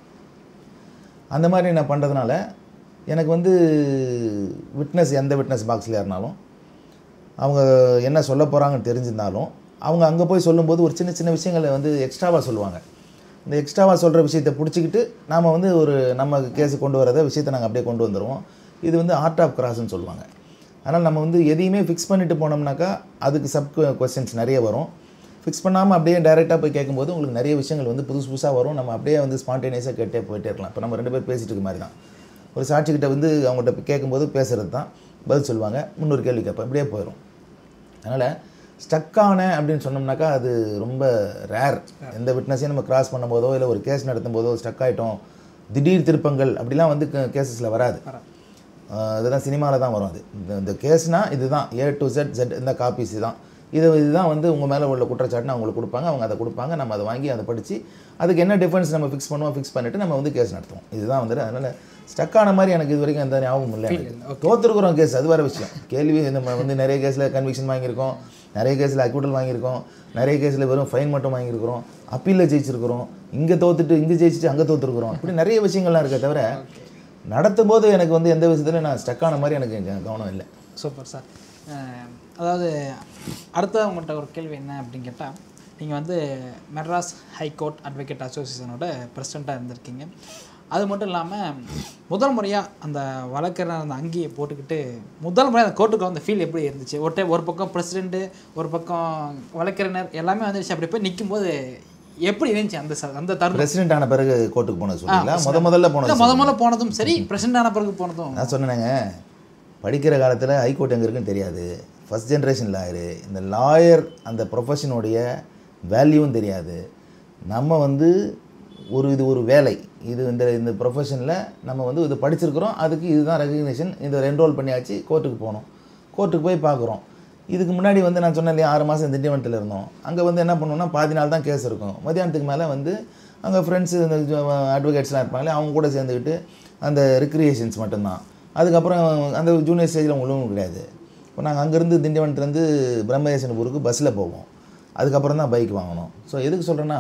அந்த மாதிரி நான் பண்ணுறதுனால எனக்கு வந்து விட்னஸ் எந்த விட்னஸ் பாக்ஸில் இருந்தாலும் அவங்க என்ன சொல்ல போகிறாங்கன்னு தெரிஞ்சிருந்தாலும் அவங்க அங்கே போய் சொல்லும்போது ஒரு சின்ன சின்ன விஷயங்களை வந்து எக்ஸ்ட்ராவாக சொல்லுவாங்க இந்த எக்ஸ்ட்ராவாக சொல்கிற விஷயத்தை பிடிச்சிக்கிட்டு நாம் வந்து ஒரு நம்ம கேஸு கொண்டு வரத விஷயத்தை நாங்கள் அப்படியே கொண்டு வந்துடுவோம் இது வந்து ஆர்ட் ஆஃப் கிராஸ்ன்னு சொல்லுவாங்க அதனால் நம்ம வந்து எதையுமே ஃபிக்ஸ் பண்ணிட்டு போனோம்னாக்கா அதுக்கு சப் கொஸ்டின்ஸ் நிறைய வரும் ஃபிக்ஸ் பண்ணாமல் அப்படியே டைரெக்டாக போய் கேட்கும்போது உங்களுக்கு நிறைய விஷயங்கள் வந்து புதுசு புதுசாக வரும் நம்ம அப்படியே வந்து ஸ்பான்டேனியஸாக கேட்டே போயிட்டே இருக்கலாம் இப்போ நம்ம ரெண்டு பேர் பேசிட்டு இருக்க மாதிரி தான் ஒரு சாட்சிக்கிட்ட வந்து அவங்ககிட்ட கேட்கும்போது பேசுகிறது தான் பதில் சொல்லுவாங்க முன்னொரு கேள்வி கேட்பேன் இப்படியே போயிடும் அதனால் ஸ்டக் ஆனேன் அப்படின்னு சொன்னோம்னாக்கா அது ரொம்ப ரேர் எந்த விட்னஸையும் நம்ம கிராஸ் பண்ணும்போதோ இல்லை ஒரு கேஸ் நடத்தும் போதோ ஸ்டக் ஆகிட்டோம் திடீர் திருப்பங்கள் அப்படிலாம் வந்து கேசஸில் வராது ஆஹ் இதுதான் சினிமாவில் தான் வரும் அது இந்த இந்த கேஸ்னால் இதுதான் ஏ டு Z Z இந்த காப்பீஸ் தான் இது இதுதான் வந்து உங்கள் மேலே உள்ள குற்றச்சாட்டுன்னு அவங்களுக்கு கொடுப்பாங்க அவங்க அதை கொடுப்பாங்க நம்ம அதை வாங்கி அதை படித்து அதுக்கு என்ன டிஃபரன்ஸ் நம்ம ஃபிக்ஸ் பண்ணுவோம் ஃபிக்ஸ் பண்ணிவிட்டு நம்ம வந்து கேஸ் நடத்துவோம் இதுதான் வந்துட்டு அதனால் ஸ்டக் ஆன மாதிரி எனக்கு இது வரைக்கும் எந்த ஞாபகம் இல்லை எனக்கு. தோத்துருக்குறோம் கேஸ் அது வேறு விஷயம் கேள்வி நம்ம வந்து நிறைய கேஸில் கன்விக்ஷன் வாங்கியிருக்கோம் நிறைய கேஸில் அக்யூட்டல் வாங்கியிருக்கோம் நிறைய கேஸில் வெறும் ஃபைன் மட்டும் வாங்கியிருக்கிறோம் அப்பீலில் ஜெயிச்சிருக்கிறோம் இங்கே தோத்துட்டு இங்கே ஜெயிச்சுட்டு அங்கே தோத்துருக்குறோம் இப்படி நிறைய விஷயங்கள்லாம் இருக்கே தவிர நடத்தும் போது எனக்கு வந்து எந்த விஷயத்துலையும் நான் ஸ்டக் ஆன மாதிரி எனக்கு கவனம் இல்லை சூப்பர் சார் அஹ், அதாவது அடுத்த உங்கள்கிட்ட ஒரு கேள்வி என்ன அப்படின்னு கேட்டால் நீங்கள் வந்து மெட்ராஸ் ஹைகோர்ட் அட்வொகேட் அசோசியேஷனோட பிரசிடெண்ட்டாக இருந்திருக்கீங்க அது மட்டும் இல்லாமல் முதல் முறையாக அந்த வழக்கறிஞர் அந்த அங்கேயே போட்டுக்கிட்டு முதல் முறையாக அந்த கோர்ட்டுக்கு வந்த ஃபீல் எப்படி இருந்துச்சு ஒரு டைம் ஒரு பக்கம் பிரசிடெண்ட்டு ஒரு பக்கம் வழக்கறிஞர் எல்லாமே வந்துருச்சு அப்படி போய் நிக்கும்போது எப்படி இருந்துச்சு அந்த ச- அந்த தருணம் பிரசிடென்ட் ஆன பிறகு கோர்ட்டுக்கு போனது சொல்றீங்களா முத முதல்ல போனது இல்ல, முத முதல்ல போனதும் சரி பிரசிடெண்ட் ஆன பிறகு போனதும் நான் சொன்னேங்க படிக்கிற காலத்தில் ஹைகோர்ட் எங்கே இருக்குன்னு தெரியாது ஃபஸ்ட் ஜென்ரேஷன் லாயரு இந்த லாயர் அந்த ப்ரொஃபஷனுடைய வேல்யூவும் தெரியாது நம்ம வந்து ஒரு இது ஒரு வேலை இது இந்த இந்த ப்ரொஃபஷனில் நம்ம வந்து இது படிச்சிருக்கிறோம் அதுக்கு இதுதான் ரெகக்னிஷன் இதை என்ரோல் பண்ணியாச்சு கோர்ட்டுக்கு போகணும் கோர்ட்டுக்கு போய் பார்க்குறோம் இதுக்கு முன்னாடி வந்து நான் சொன்னேன் இல்லையா ஆறு மாதம் திண்டிவனத்தில் இருந்தோம் அங்கே வந்து என்ன பண்ணுவோம்னா பாதி நாள் தான் கேஸ் இருக்கும் மதியானத்துக்கு மேலே வந்து அங்கே ஃப்ரெண்ட்ஸு இந்த அட்வொகேட்ஸ்லாம் இருப்பாங்களே அவங்க கூட சேர்ந்துக்கிட்டு அந்த ரிக்ரியேஷன்ஸ் மட்டும்தான் அதுக்கப்புறம் அந்த ஜூனியர் ஸ்டேஜில் உங்களுக்கு கிடையாது இப்போ நாங்கள் அங்கேருந்து திண்டிவனத்துலேருந்து பிரம்மதேசனபுருக்கு பஸ்ஸில் போவோம் அதுக்கப்புறம் தான் பைக் வாங்கினோம் ஸோ எதுக்கு சொல்கிறேன்னா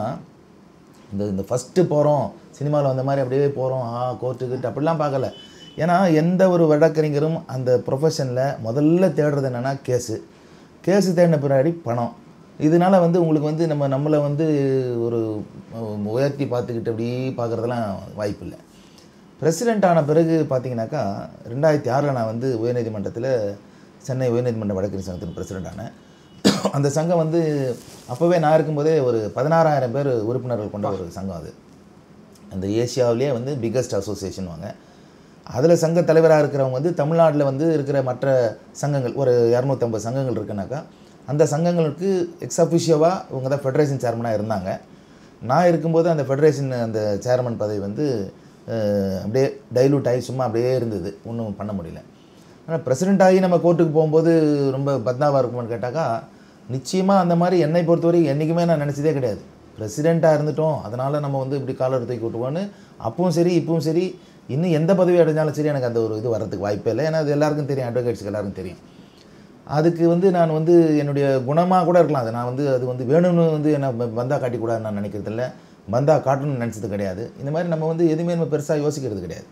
இந்த இந்த ஃபஸ்ட்டு போகிறோம் சினிமாவில் வந்த மாதிரி அப்படியே போகிறோம் ஆ கோர்ட்டுக்கிட்டு அப்படிலாம் பார்க்கல ஏன்னா எந்த ஒரு வழக்கறிஞரும் அந்த ப்ரொஃபஷனில் முதல்ல தேடுறது என்னென்னா கேஸு கேஸு தேடின பின்னாடி பணம் இதனால வந்து உங்களுக்கு வந்து நம்ம நம்மளை வந்து ஒரு உம், உயர்த்தி பார்த்துக்கிட்டு அப்படி பார்க்குறதெல்லாம் வாய்ப்பு இல்லை பிரசிடெண்ட் ஆன பிறகு பார்த்தீங்கன்னாக்கா ரெண்டாயிரத்தி ஆறில் நான் வந்து உயர்நீதிமன்றத்தில் சென்னை உயர்நீதிமன்ற வழக்கறிஞர் சங்கத்தின் பிரசிடெண்ட் ஆனேன் அந்த சங்கம் வந்து அப்போவே நான் இருக்கும்போதே ஒரு பதினாறாயிரம் பேர் உறுப்பினர்கள் கொண்ட ஒரு சங்கம் அது அந்த ஏசியாவிலேயே வந்து பிக்கஸ்ட் அசோசியேஷன் வாங்க அதில் சங்க தலைவராக இருக்கிறவங்க வந்து தமிழ்நாட்டில் வந்து இருக்கிற மற்ற சங்கங்கள் ஒரு இரநூத்தம்பது சங்கங்கள் இருக்குனாக்கா அந்த சங்கங்களுக்கு எக்ஸ் அஃபிஷியவாக இவங்க தான் ஃபெடரேஷன் சேர்மனாக இருந்தாங்க நான் இருக்கும்போது அந்த ஃபெடரேஷன் அந்த சேர்மன் பதவி வந்து அஹ், அப்படியே டைலூட் ஆகி சும்மா அப்படியே இருந்தது ஒன்றும் பண்ண முடியல ஆனால் பிரசிடெண்ட் ஆகி நம்ம கோர்ட்டுக்கு போகும்போது ரொம்ப பத்னாவாக இருக்குமான்னு கேட்டாக்கா நிச்சயமாக அந்த மாதிரி என்னை பொறுத்தவரை என்றைக்குமே நான் நினச்சதே கிடையாது பிரசிடெண்ட்டாக இருந்துட்டோம் அதனால் நம்ம வந்து இப்படி காலர் தூக்கி விட்டுவோன்னு அப்பவும் சரி இப்பவும் சரி இன்னும் எந்த பதவி அடைஞ்சாலும் சரி எனக்கு அந்த ஒரு இது வரதுக்கு வாய்ப்பே இல்லை ஏன்னா அது எல்லாருக்கும் தெரியும் அட்வொகேட்ஸ்க்கு எல்லாருக்கும் தெரியும் அதுக்கு வந்து நான் வந்து என்னுடைய குணமாக கூட இருக்கலாம் அது நான் வந்து அது வந்து வேணும்னு வந்து என்ன ப- பந்தா காட்டிக்கூடாதுன்னு நான் நினைக்கிறது இல்லை பந்தா காட்டணும்னு நினச்சது கிடையாது இந்த மாதிரி நம்ம வந்து எதுவுமே நம்ம பெருசாக யோசிக்கிறது கிடையாது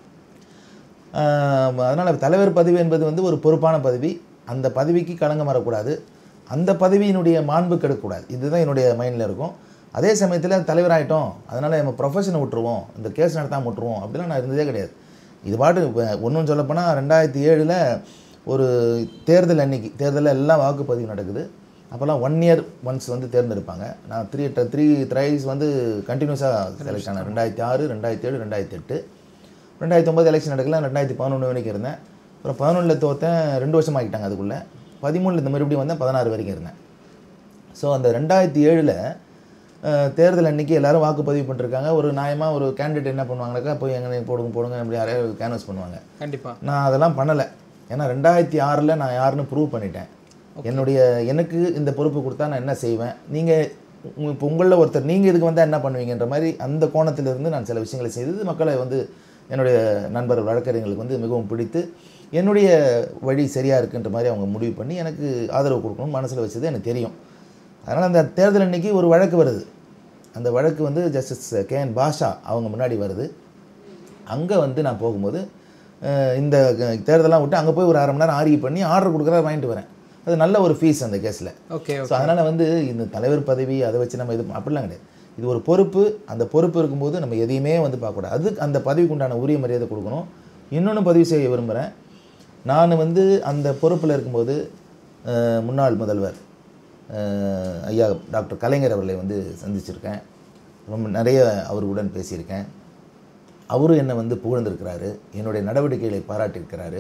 அதனால் தலைவர் பதவி என்பது வந்து ஒரு பொறுப்பான பதவி அந்த பதவிக்கு களங்கம் வரக்கூடாது அந்த பதவியினுடைய மாண்பு கெடுக்கக்கூடாது இதுதான் என்னுடைய மைண்டில் இருக்கும் அதே சமயத்தில் தலைவராயிட்டோம் அதனால் நம்ம ப்ரொஃபஷனை விட்டுருவோம் இந்த கேஸ் நடத்தாமல் விட்டுருவோம் அப்படிலாம் நான் இருந்ததே கிடையாது இது பாட்டு ஒன்றும் சொல்லப்போனால் ரெண்டாயிரத்தி ஏழில் ஒரு தேர்தல் அன்னைக்கு தேர்தலில் எல்லாம் வாக்குப்பதிவு நடக்குது அப்போல்லாம் ஒன் இயர் ஒன்ஸ் வந்து தேர்ந்தெடுப்பாங்க நான் த்ரீ த்ரீ த்ரைஸ் வந்து கண்டினியூஸாக செலக்ட் ஆனேன் ரெண்டாயிரத்தி ஆறு ரெண்டாயிரத்தி ஏழு ரெண்டாயிரத்தி எட்டு ரெண்டாயிரத்தி ஒம்பது எலெக்ஷன் நடக்கல ரெண்டாயிரத்தி பதினொன்று வரைக்கும் இருந்தேன் அப்புறம் பதினொன்றில் தோத்தேன் ரெண்டு வருஷம் ஆகிட்டாங்க அதுக்குள்ளே பதிமூணில் இந்த மறுபடியும் வந்தேன் பதினாறு வரைக்கும் இருந்தேன் ஸோ அந்த ரெண்டாயிரத்தி ஏழில் தேர்தல் அன்னைக்கு எல்லாரும் வாக்குப்பதிவு பண்ணிருக்காங்க ஒரு நியாயமாக ஒரு கேண்டிடேட் என்ன பண்ணுவாங்கனாக்கா போய் எங்கே போடுங்க போடுங்க அப்படி யாரையாவது கேன்வஸ் பண்ணுவாங்க கண்டிப்பா நான் அதெல்லாம் பண்ணலை ஏன்னா ரெண்டாயிரத்தி ஆறில் நான் யாருன்னு ப்ரூவ் பண்ணிட்டேன் என்னுடைய எனக்கு இந்த பொறுப்பு கொடுத்தா நான் என்ன செய்வேன் நீங்கள் இப்போ உங்களில் ஒருத்தர் நீங்கள் இதுக்கு வந்தால் என்ன பண்ணுவீங்கன்ற மாதிரி அந்த கோணத்திலிருந்து நான் சில விஷயங்களை செய்தது மக்களை வந்து என்னுடைய நண்பர் வழக்கறிஞர்களுக்கு வந்து மிகவும் பிடித்து என்னுடைய வழி சரியாக இருக்குன்ற மாதிரி அவங்க முடிவு பண்ணி எனக்கு ஆதரவு கொடுக்கணும் மனசில் வச்சது எனக்கு தெரியும் அதனால் அந்த தேர்தல் அன்னைக்கு ஒரு வழக்கு வருது அந்த வழக்கு வந்து ஜஸ்டிஸ் கே என் பாஷா அவங்க முன்னாடி வருது அங்கே வந்து நான் போகும்போது அஹ், இந்த க- தேர்தலாம் விட்டு அங்கே போய் ஒரு அரை மணி நேரம் ஆர்கியூ பண்ணி ஆர்டர் கொடுக்குறத வாங்கிட்டு வரேன் அது நல்ல ஒரு ஃபீஸ் அந்த கேஸில் ஓகே ஸோ அதனால் வந்து இந்த தலைவர் பதவி அதை வச்சு நம்ம இது அப்படிலாம் கிடையாது இது ஒரு பொறுப்பு அந்த பொறுப்பு இருக்கும்போது நம்ம எதையுமே வந்து பார்க்கக்கூடாது அது அந்த பதவிக்கு உண்டான உரிய மரியாதை கொடுக்கணும் இன்னொன்று பதிவு செய்ய விரும்புகிறேன் நான் வந்து அந்த பொறுப்பில் இருக்கும்போது அஹ், முன்னாள் முதல்வர் அஹ், ஐயா டாக்டர் கலைஞர் அவர்களை வந்து சந்திச்சிருக்கேன் ரொம்ப நிறைய அவர்களுடன் பேசியிருக்கேன் அவரும் என்னை வந்து புகழ்ந்திருக்கிறாரு என்னுடைய நடவடிக்கைகளை பாராட்டியிருக்கிறாரு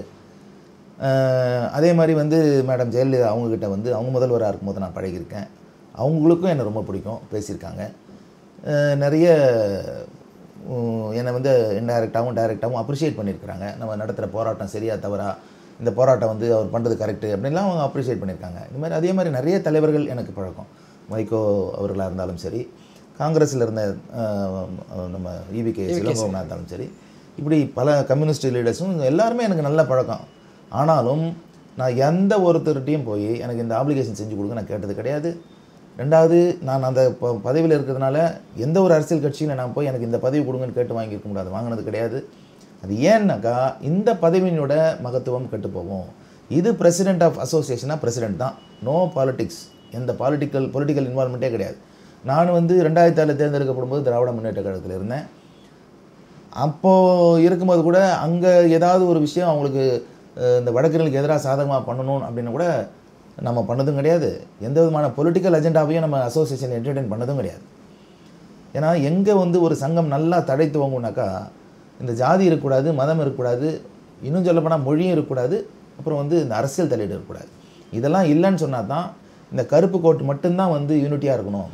அஹ் அதே மாதிரி வந்து மேடம் ஜெயலலிதா அவங்கக்கிட்ட வந்து அவங்க முதல்வராக இருக்கும்போது நான் பழகியிருக்கேன் அவங்களுக்கும் என்னை ரொம்ப பிடிக்கும் பேசியிருக்காங்க அஹ் நிறைய உம், என்னை வந்து இன்டைரக்டாகவும் டைரெக்டாகவும் அப்ரிஷியேட் பண்ணியிருக்கிறாங்க நம்ம நடத்துகிற போராட்டம் சரியா தவறா இந்த போராட்டம் வந்து அவர் பண்ணுறது கரெக்டு அப்படின்லாம் அவங்க அப்ரிஷியேட் பண்ணியிருக்காங்க இந்த மாதிரி அதே மாதிரி நிறைய தலைவர்கள் எனக்கு பழக்கம் வைகோ அவர்களாக இருந்தாலும் சரி காங்கிரஸில் இருந்த அஹ், நம்ம இவிகே சிலம்பவனாக இருந்தாலும் சரி இப்படி பல கம்யூனிஸ்ட் லீடர்ஸும் எல்லாருமே எனக்கு நல்ல பழக்கம் ஆனாலும் நான் எந்த ஒருத்தர்கிட்டையும் போய் எனக்கு இந்த ஆப்ளிகேஷன் செஞ்சு கொடுங்க நான் கேட்டது கிடையாது ரெண்டாவது நான் அந்த ப பதவியில் இருக்கிறதுனால எந்த ஒரு அரசியல் கட்சியில் நான் போய் எனக்கு இந்த பதவி கொடுங்கன்னு கேட்டு வாங்கியிருக்க முடியாது வாங்கினது கிடையாது அது ஏன்னாக்கா இந்த பதவியினோட மகத்துவம் கெட்டு போகும் இது பிரசிடென்ட் ஆஃப் அசோசியேஷனாக பிரசிடென்ட் தான் நோ பாலிடிக்ஸ் எந்த பாலிட்டிக்கல் பொலிட்டிக்கல் இன்வால்மெண்ட்டே கிடையாது நான் வந்து ரெண்டாயிரத்தி ஆறில் தேர்ந்தெடுக்கப்படும் போது திராவிட முன்னேற்ற கழகத்தில் இருந்தேன் அப்போது இருக்கும்போது கூட அங்கே ஏதாவது ஒரு விஷயம் அவங்களுக்கு அஹ், இந்த வடக்கர்களுக்கு எதிராக சாதகமாக பண்ணணும் அப்படின்னு கூட நம்ம பண்ணதும் கிடையாது எந்த விதமான பொலிட்டிக்கல் அஜெண்டாவையும் நம்ம அசோசியேஷன் என்டர்டெயின் பண்ணதும் கிடையாது ஏன்னா எங்கே வந்து ஒரு சங்கம் நல்லா தடை துவங்குனாக்கா இந்த ஜாதி இருக்கக்கூடாது மதம் இருக்கக்கூடாது இன்னும் சொல்லப்போனால் மொழியும் இருக்கக்கூடாது அப்புறம் வந்து இந்த அரசியல் தலையீடு இருக்கக்கூடாது இதெல்லாம் இல்லைன்னு சொன்னால் தான் இந்த கருப்பு கோட்டு மட்டும்தான் வந்து யூனிட்டியாக இருக்கணும்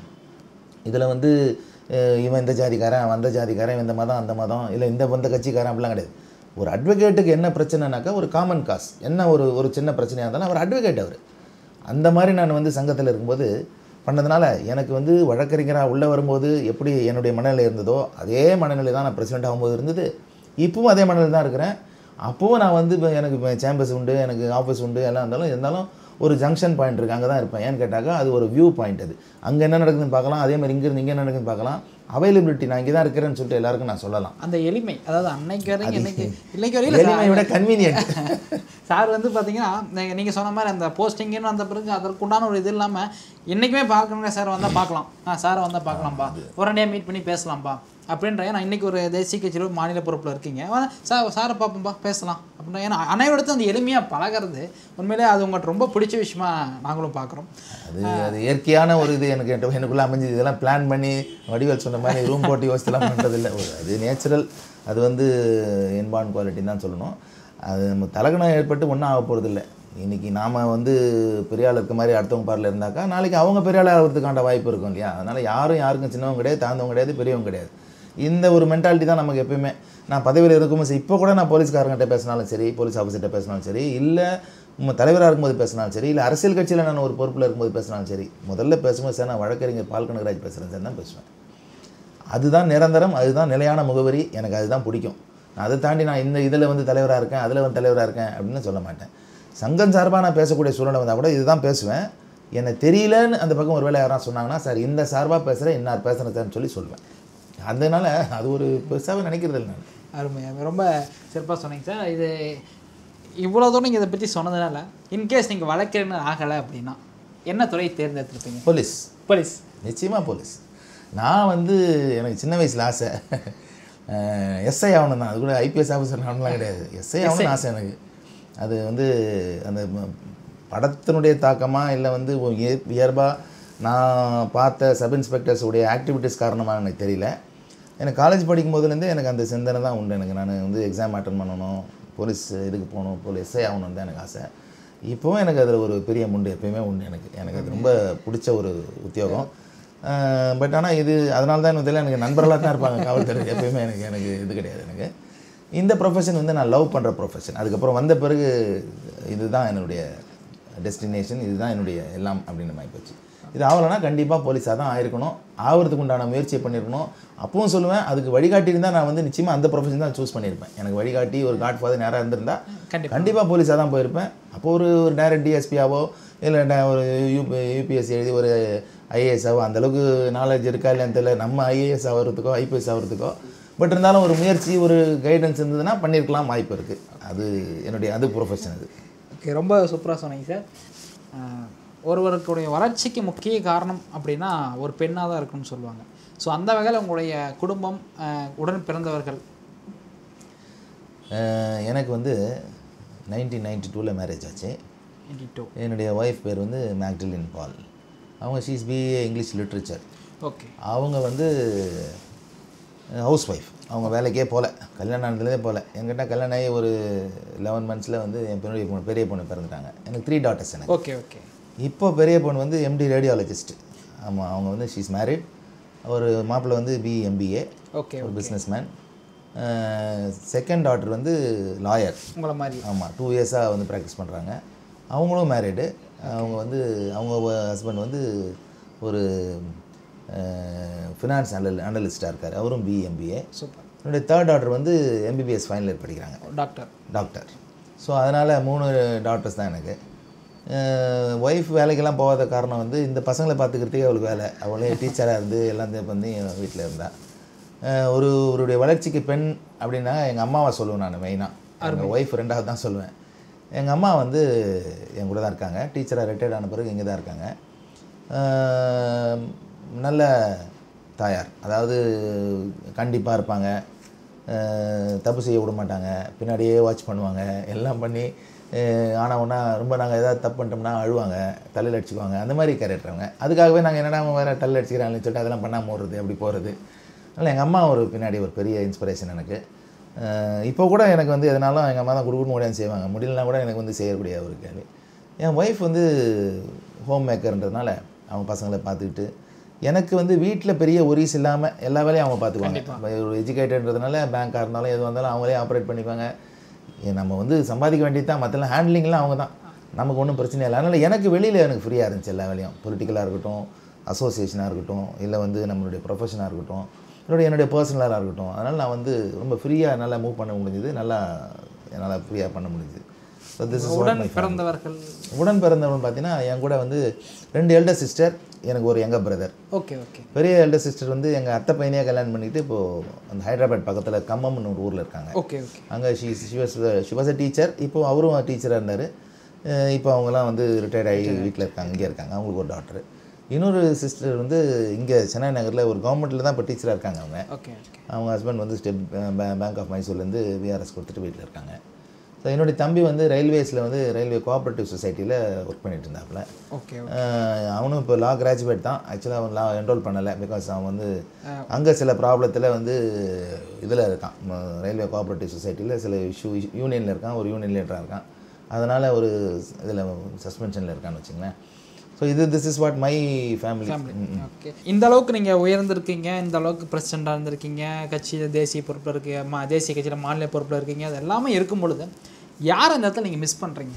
இதில் வந்து அஹ், இவன் இந்த ஜாதிக்காரன் அவன் அந்த ஜாதிக்காரன் இவன் இந்த மதம் அந்த மதம் இல்லை இந்த இந்த கட்சிக்காரன் அப்படிலாம் கிடையாது ஒரு அட்வொகேட்டுக்கு என்ன பிரச்சனைனாக்கா ஒரு காமன் காஸ் என்ன ஒரு ஒரு சின்ன பிரச்சனையாக இருந்தாலும் அவர் அட்வொகேட் அவர் அந்த மாதிரி நான் வந்து சங்கத்தில் இருக்கும்போது பண்ணதுனால எனக்கு வந்து வழக்கறிஞராக உள்ளே வரும்போது எப்படி என்னுடைய மனநிலை இருந்ததோ அதே மனநிலை தான் நான் பிரசிடென்ட் ஆகும்போது இருந்தது இப்பவும் அதே மனநிலை தான் இருக்கிறேன் அப்போவும் நான் வந்து இப்போ எனக்கு சேம்பர்ஸ் உண்டு எனக்கு ஆஃபீஸ் உண்டு எல்லாம் இருந்தாலும் இருந்தாலும் ஒரு ஜங்ஷன் பாயிண்ட் இருக்குது அங்கே தான் இருப்பேன் ஏன்னு கேட்டாக்கா அது ஒரு வியூ பாயிண்ட் அது அங்கே என்ன நடக்குதுன்னு பார்க்கலாம் அதே மாதிரி இங்கேருந்து இங்கே என்ன நடக்குதுன்னு பார்க்கலாம் அவைலபிலிட்டி நான் இங்கே தான் இருக்கிறேன்னு சொல்லிட்டு எல்லாருக்கும் நான் சொல்லலாம் அந்த எளிமை அதாவது அன்னைக்கு வரைக்கும் இன்னைக்கு இன்னைக்கு வரையும் எளிமையை விட கன்வீனியன்ட் சார் வந்து பார்த்தீங்கன்னா நீங்க- நீங்க சொன்ன மாதிரி அந்த போஸ்டிங்னு வந்த பிறகு அதற்குண்டான ஒரு இது இல்லாமல் என்றைக்குமே பார்க்கணுங்க சார் வந்தால் பார்க்கலாம் ஆ சாரை வந்தால் பார்க்கலாம்ப்பா உடனே மீட் பண்ணி பேசலாம்ப்பா அப்படின்ற ஏன்னா இன்னைக்கு ஒரு தேசிய கட்சியில் மாநில பொறுப்பில் இருக்கீங்க வா, சார் சாரை பார்ப்போம்ப்பா பேசலாம் அப்படின்னா ஏன்னா அனைவரத்தும் அந்த எளிமையாக பழகிறது உண்மையிலே அது உங்களுக்கு ரொம்ப பிடிச்ச விஷயமா நாங்களும் பார்க்குறோம் அது அது இயற்கையான ஒரு இது எனக்கு என்கிட்ட- எனக்குள்ள அமைஞ்சது இதெல்லாம் பிளான் பண்ணி வடிவேல் சொன்ன மாதிரி ரூம் போட்டு யோசிச்சுலாம் பண்ணுறதில்ல ஒரு அது நேச்சுரல் அது வந்து என்பான் குவாலிட்டின்னு தான் சொல்லணும் அது நம்ம தலகணம் ஏற்பட்டு ஒன்றும் ஆக போகிறதில்ல இன்றைக்கி நாம் வந்து பெரிய ஆள் இருக்க மாதிரி அடுத்தவங்க பாரில் இருந்தாக்கா நாளைக்கு அவங்க பெரிய ஆள் ஆகிறதுக்கான வாய்ப்பு இருக்கும் இல்லையா அதனால் யாரும் யாருக்கும் சின்னவங்க கிடையாது தாழ்ந்தவங்க கிடையாது பெரியவங்க கிடையாது இந்த ஒரு மென்டாலிட்டி தான் நமக்கு எப்பயுமே நான் பதவியில் இருக்கும்போது சரி இப்போ கூட நான் போலீஸ்காரங்கிட்ட பேசினாலும் சரி போலீஸ் ஆஃபீஸர்கிட்ட பேசினாலும் சரி இல்லை நம்ம தலைவராக இருக்கும்போது பேசினாலும் சரி இல்லை அரசியல் கட்சியில் நான் ஒரு பொறுப்பில் இருக்கும்போது பேசினாலும் சரி முதல்ல பேசும்போது சார் நான் வழக்கறிஞர் பால் கனகராஜ் பேசுகிறேன் சார் தான் பேசுவேன் அதுதான் நிரந்தரம் அதுதான் நிலையான முகவரி எனக்கு அதுதான் பிடிக்கும் நான் அதை தாண்டி நான் இந்த இதில் வந்து தலைவராக இருக்கேன் அதில் வந்து தலைவராக இருக்கேன் அப்படின்னு சொல்ல மாட்டேன் சங்கம் சார்பாக நான் பேசக்கூடிய சூழ்நிலை வந்தால் கூட இதுதான் பேசுவேன் என்னை தெரியலன்னு அந்த பக்கம் ஒரு வேளை யாராவது சொன்னாங்கன்னா சார் இந்த சார்பாக பேசுகிறேன் இன்னார் பேசுகிறேன் சார்னு சொல்லி சொல்லுவேன் அதனால அது ஒரு பெருசாகவே நினைக்கிறது இல்லை நான் அருமை அருமை. ரொம்ப சிறப்பாக சொன்னீங்க சார் இது இவ்வளோ தூரம் நீங்கள் இதை பற்றி சொன்னதுனால இன்கேஸ் நீங்கள் வழக்கறிஞர் ஆகலை அப்படின்னா என்ன துறையை தேர்ந்தெடுத்திருப்பீங்க போலீஸ் போலீஸ் நிச்சயமாக போலீஸ் நான் வந்து எனக்கு சின்ன வயசில் ஆசை எஸ்ஐ ஆகணும் தான் அது கூட ஐபிஎஸ் ஆஃபீஸர் ஆகணும்லாம் கிடையாது எஸ்ஐ ஆகணும்னு ஆசை எனக்கு அது வந்து அந்த ம- படத்தினுடைய தாக்கமா இல்லை வந்து இயர்பாக நான் பார்த்த சப் இன்ஸ்பெக்டர்ஸ் உடைய ஆக்டிவிட்டீஸ் காரணமாக எனக்கு தெரியல எனக்கு காலேஜ் படிக்கும் போதுலேருந்தே எனக்கு அந்த சிந்தனை தான் உண்டு எனக்கு நான் வந்து எக்ஸாம் அட்டன் பண்ணணும் போலீஸ் இதுக்கு போகணும் போலீஸ் எஸ்ஐ ஆகணும் தான் எனக்கு ஆசை இப்போவும் எனக்கு அதில் ஒரு பெரிய முண்டு எப்பயுமே உண்டு எனக்கு எனக்கு அது ரொம்ப பிடிச்ச ஒரு உத்தியோகம் பட் ஆனால் இது அதனால தான் எனக்கு தெரியல எனக்கு நண்பர்களாக தான் இருப்பாங்க காவல்துறை எப்பயுமே எனக்கு எனக்கு இது கிடையாது எனக்கு இந்த ப்ரொஃபஷன் வந்து நான் லவ் பண்ணுற ப்ரொஃபஷன் அதுக்கப்புறம் வந்த பிறகு இதுதான் என்னுடைய டெஸ்டினேஷன் இதுதான் என்னுடைய எல்லாம் அப்படின்னு மாதிரி போச்சு இது ஆகலைன்னா கண்டிப்பாக போலீஸாக தான் ஆயிருக்கணும் ஆகிறதுக்கு உண்டான முயற்சியை பண்ணியிருக்கணும் அப்பவும் சொல்லுவேன் அதுக்கு வழிகாட்டி இருந்தால் நான் வந்து நிச்சயமாக அந்த ப்ரொஃபஷன் தான் சூஸ் பண்ணியிருப்பேன் எனக்கு வழிகாட்டி ஒரு காட் ஃபாதர் நேராக இருந்திருந்தா கண்டிப்பா. கண்டிப்பாக போலீஸாக தான் போயிருப்பேன் அப்போ ஒரு ஒரு டைரக்ட் டிஎஸ்பியாவோ இல்லை ட- ஒரு யூபி யூபிஎஸ்சி எழுதி ஒரு ஐஏஎஸ்ஆவோ அந்தளவுக்கு நாலேஜ் இருக்கா இல்லைன்னு தெரியல நம்ம ஐஏஎஸ் ஆகிறதுக்கோ ஐபிஎஸ் ஆகிறதுக்கோ பட் இருந்தாலும் ஒரு முயற்சி ஒரு கைடன்ஸ் இருந்ததுன்னா பண்ணியிருக்கலாம் வாய்ப்பு இருக்குது அது என்னுடைய அது ப்ரொஃபஷன் அது ஓகே ரொம்ப சூப்பராக சொன்னீங்க சார் ஆஹ், ஒருவருக்குடைய வளர்ச்சிக்கு முக்கிய காரணம் அப்படின்னா ஒரு பெண்ணாக தான் இருக்குன்னு சொல்லுவாங்க ஸோ அந்த வகையில் உங்களுடைய குடும்பம் ஆஹ், உடன் பிறந்தவர்கள் அஹ் எனக்கு வந்து நைன்டீன் நைன்டி டூவில் மேரேஜ் ஆச்சு டூ என்னுடைய ஒய்ஃப் பேர் வந்து மேக்டலின் பால் அவங்க she's BA English literature okay அவங்க வந்து ஹவுஸ் ஒய்ஃப் அவங்க வேலைக்கே போகல கல்யாணம் ஆனதுலேருந்தே போகல என்கிட்ட கல்யாணம் ஆகி ஒரு லெவன் மந்த்ஸில் வந்து என் பெரிய பொண்ணு பெரிய பொண்ணு பிறந்துட்டாங்க எனக்கு த்ரீ டாட்டர்ஸ் எனக்கு ஓகே ஓகே இப்போ பெரிய பொண்ணு வந்து எம்டி ரேடியாலஜிஸ்ட் ஆமாம் அவங்க வந்து ஷீஸ் மேரிட் ஒரு மாப்பிள்ளை வந்து பி எம்பிஏ ஓகே ஒரு பிஸ்னஸ் மேன் செகண்ட் டாட்டர் வந்து லாயர் உங்களை மாதிரி ஆமாம் டூ இயர்ஸாக வந்து ப்ராக்டிஸ் பண்ணுறாங்க அவங்களும் மேரிடு அவங்க வந்து அவங்க ஹஸ்பண்ட் வந்து ஒரு ஃபினான்ஸ் அனல் அனலிஸ்ட்டாக இருக்கார் அவரும் பிஎம்பிஏ சூப்பர் என்னுடைய தேர்ட் டாக்டர் வந்து எம்பிபிஎஸ் ஃபைனல் இயர் படிக்கிறாங்க டாக்டர் டாக்டர் ஸோ அதனால் மூணு டாக்டர்ஸ் தான் எனக்கு ஒய்ஃப் வேலைக்கெல்லாம் போகாத காரணம் வந்து இந்த பசங்களை பார்த்துக்கிறதுக்கே அவளுக்கு வேலை அவளே டீச்சராக இருந்து எல்லாம் இது பண்ணி வீட்டில் இருந்தா அஹ் ஒரு ஒருடைய வளர்ச்சிக்கு பெண் அப்படின்னா எங்கள் அம்மாவை சொல்லுவேன் நான் மெயினாக எங்கள் ஒய்ஃப் ரெண்டாவது தான் சொல்லுவேன் எங்கள் அம்மா வந்து என் கூட தான் இருக்காங்க டீச்சராக ரிட்டையர்ட் ஆன பிறகு இங்கே தான் இருக்காங்க அஹ் நல்ல தாயார் அதாவது கண்டிப்பாக இருப்பாங்க அஹ் தப்பு செய்ய விட மாட்டாங்க பின்னாடியே வாட்ச் பண்ணுவாங்க எல்லாம் பண்ணி ஆனால் ஒன்றா ரொம்ப நாங்கள் ஏதாவது தப்பு பண்ணிட்டோம்னா அழுவாங்க தலையில் அடிச்சுக்குவாங்க அந்த மாதிரி கேரக்டர் அவங்க அதுக்காகவே நாங்கள் என்னடா அவன் வேறு தலையில் அடிச்சுக்கிறாங்கன்னு சொல்லிட்டு அதெல்லாம் பண்ணாமல் ஓடுறது அப்படி போகிறது அதனால் எங்கள் அம்மா ஒரு பின்னாடி ஒரு பெரிய இன்ஸ்பிரேஷன் எனக்கு அஹ் இப்போ கூட எனக்கு வந்து எதனாலும் எங்கள் அம்மா தான் குடுக்குன்னு ஓடியாந்து செய்வாங்க முடியலனா கூட எனக்கு வந்து செய்யக்கூடிய ஒரு கேள்வி என் ஒய்ஃப் வந்து ஹோம் மேக்கர்ன்றதுனால அவங்க பசங்களை பார்த்துக்கிட்டு எனக்கு வந்து வீட்டில் பெரிய ஒரிஸ் இல்லாமல் எல்லா வேலையும் அவங்க பார்த்துக்குவாங்க ஒரு எஜுகேட்டட்ன்றதுனால பேங்க்காக இருந்தாலும் எது வந்தாலும் அவங்களே ஆப்ரேட் பண்ணிப்பாங்க ஏ, நம்ம வந்து சம்பாதிக்க வேண்டியது தான் மற்றெல்லாம் ஹேண்ட்லிங்லாம் அவங்க தான் நமக்கு ஒன்றும் பிரச்சனை இல்லை அதனால் எனக்கு வெளியில் எனக்கு ஃப்ரீயாக இருந்துச்சு எல்லா வேலையும் பொலிட்டிக்கலாக இருக்கட்டும் அசோசியேஷனாக இருக்கட்டும் இல்லை வந்து நம்மளுடைய ப்ரொஃபஷனாக இருக்கட்டும் என்னுடைய என்னுடைய பர்சனலாக இருக்கட்டும் அதனால் நான் வந்து ரொம்ப ஃப்ரீயாக நல்லா மூவ் பண்ண முடிஞ்சுது நல்லா என்னால் ஃப்ரீயாக பண்ண முடிஞ்சுது ஸோ திஸ் இஸ் உடன் பிறந்தவர்கள் உடன் பிறந்தவன் பார்த்தீங்கன்னா என் கூட வந்து ரெண்டு எல்டர் சிஸ்டர் எனக்கு ஒரு எங்க பிரதர் ஓகே ஓகே பெரிய எல்டர் சிஸ்டர் வந்து எங்கள் அத்தை பையனையே கல்யாணம் பண்ணிட்டு இப்போது அந்த ஹைதராபாத் பக்கத்தில் கம்மம்னு ஒரு ஊரில் இருக்காங்க ஓகே ஓகே அங்கே she she's she's a teacher இப்போ அவரும் டீச்சராக இருந்தார் இப்போ அவங்கெல்லாம் வந்து ரிட்டையர்ட் ஆகி வீட்டில் இருக்காங்க இங்கே இருக்காங்க அவங்களுக்கு ஒரு டாக்டர் இன்னொரு சிஸ்டர் வந்து இங்கே சென்னை நகரில் ஒரு கவர்மெண்ட்டில் தான் இப்போ டீச்சராக இருக்காங்க அவங்க ஓகே ஓகே அவங்க ஹஸ்பண்ட் வந்து ஸ்டெப் பேங்க் ஆஃப் மைசூர்லேருந்து விஆர்எஸ் கொடுத்துட்டு வீட்டில் இருக்காங்க ஸோ என்னுடைய தம்பி வந்து ரயில்வேஸில் வந்து ரயில்வே கோஆப்ரேட்டிவ் சொசைட்டியில் ஒர்க் பண்ணிட்டு இருந்தாப்புல ஓகே அஹ் அவனும் இப்போ லா கிராஜுவேட் தான் ஆக்சுவலாக அவன் லா என்ரோல் பண்ணலை பிகாஸ் அவன் வந்து அங்கே சில ப்ராப்ளத்தில் வந்து இதில் இருக்கான் ரயில்வே கோஆப்ரேட்டிவ் சொசைட்டியில் சில இஷ்யூ யூனியனில் இருக்கான் ஒரு யூனியன் லீடராக இருக்கான் அதனால் ஒரு இதில் சஸ்பென்ஷனில் இருக்கான்னு வச்சுங்களேன் ஸோ இது this is what my family okay இந்த அளவுக்கு நீங்கள் உயர்ந்திருக்கீங்க இந்த அளவுக்கு பிரசிடண்டாக இருந்திருக்கீங்க கட்சியில் தேசிய பொறுப்பில் இருக்கு மா தேசிய கட்சியில் மாநில பொறுப்பில் இருக்கீங்க அது எல்லாமே இருக்கும் பொழுது யார் அந்த இடத்துல நீங்கள் மிஸ் பண்ணுறீங்க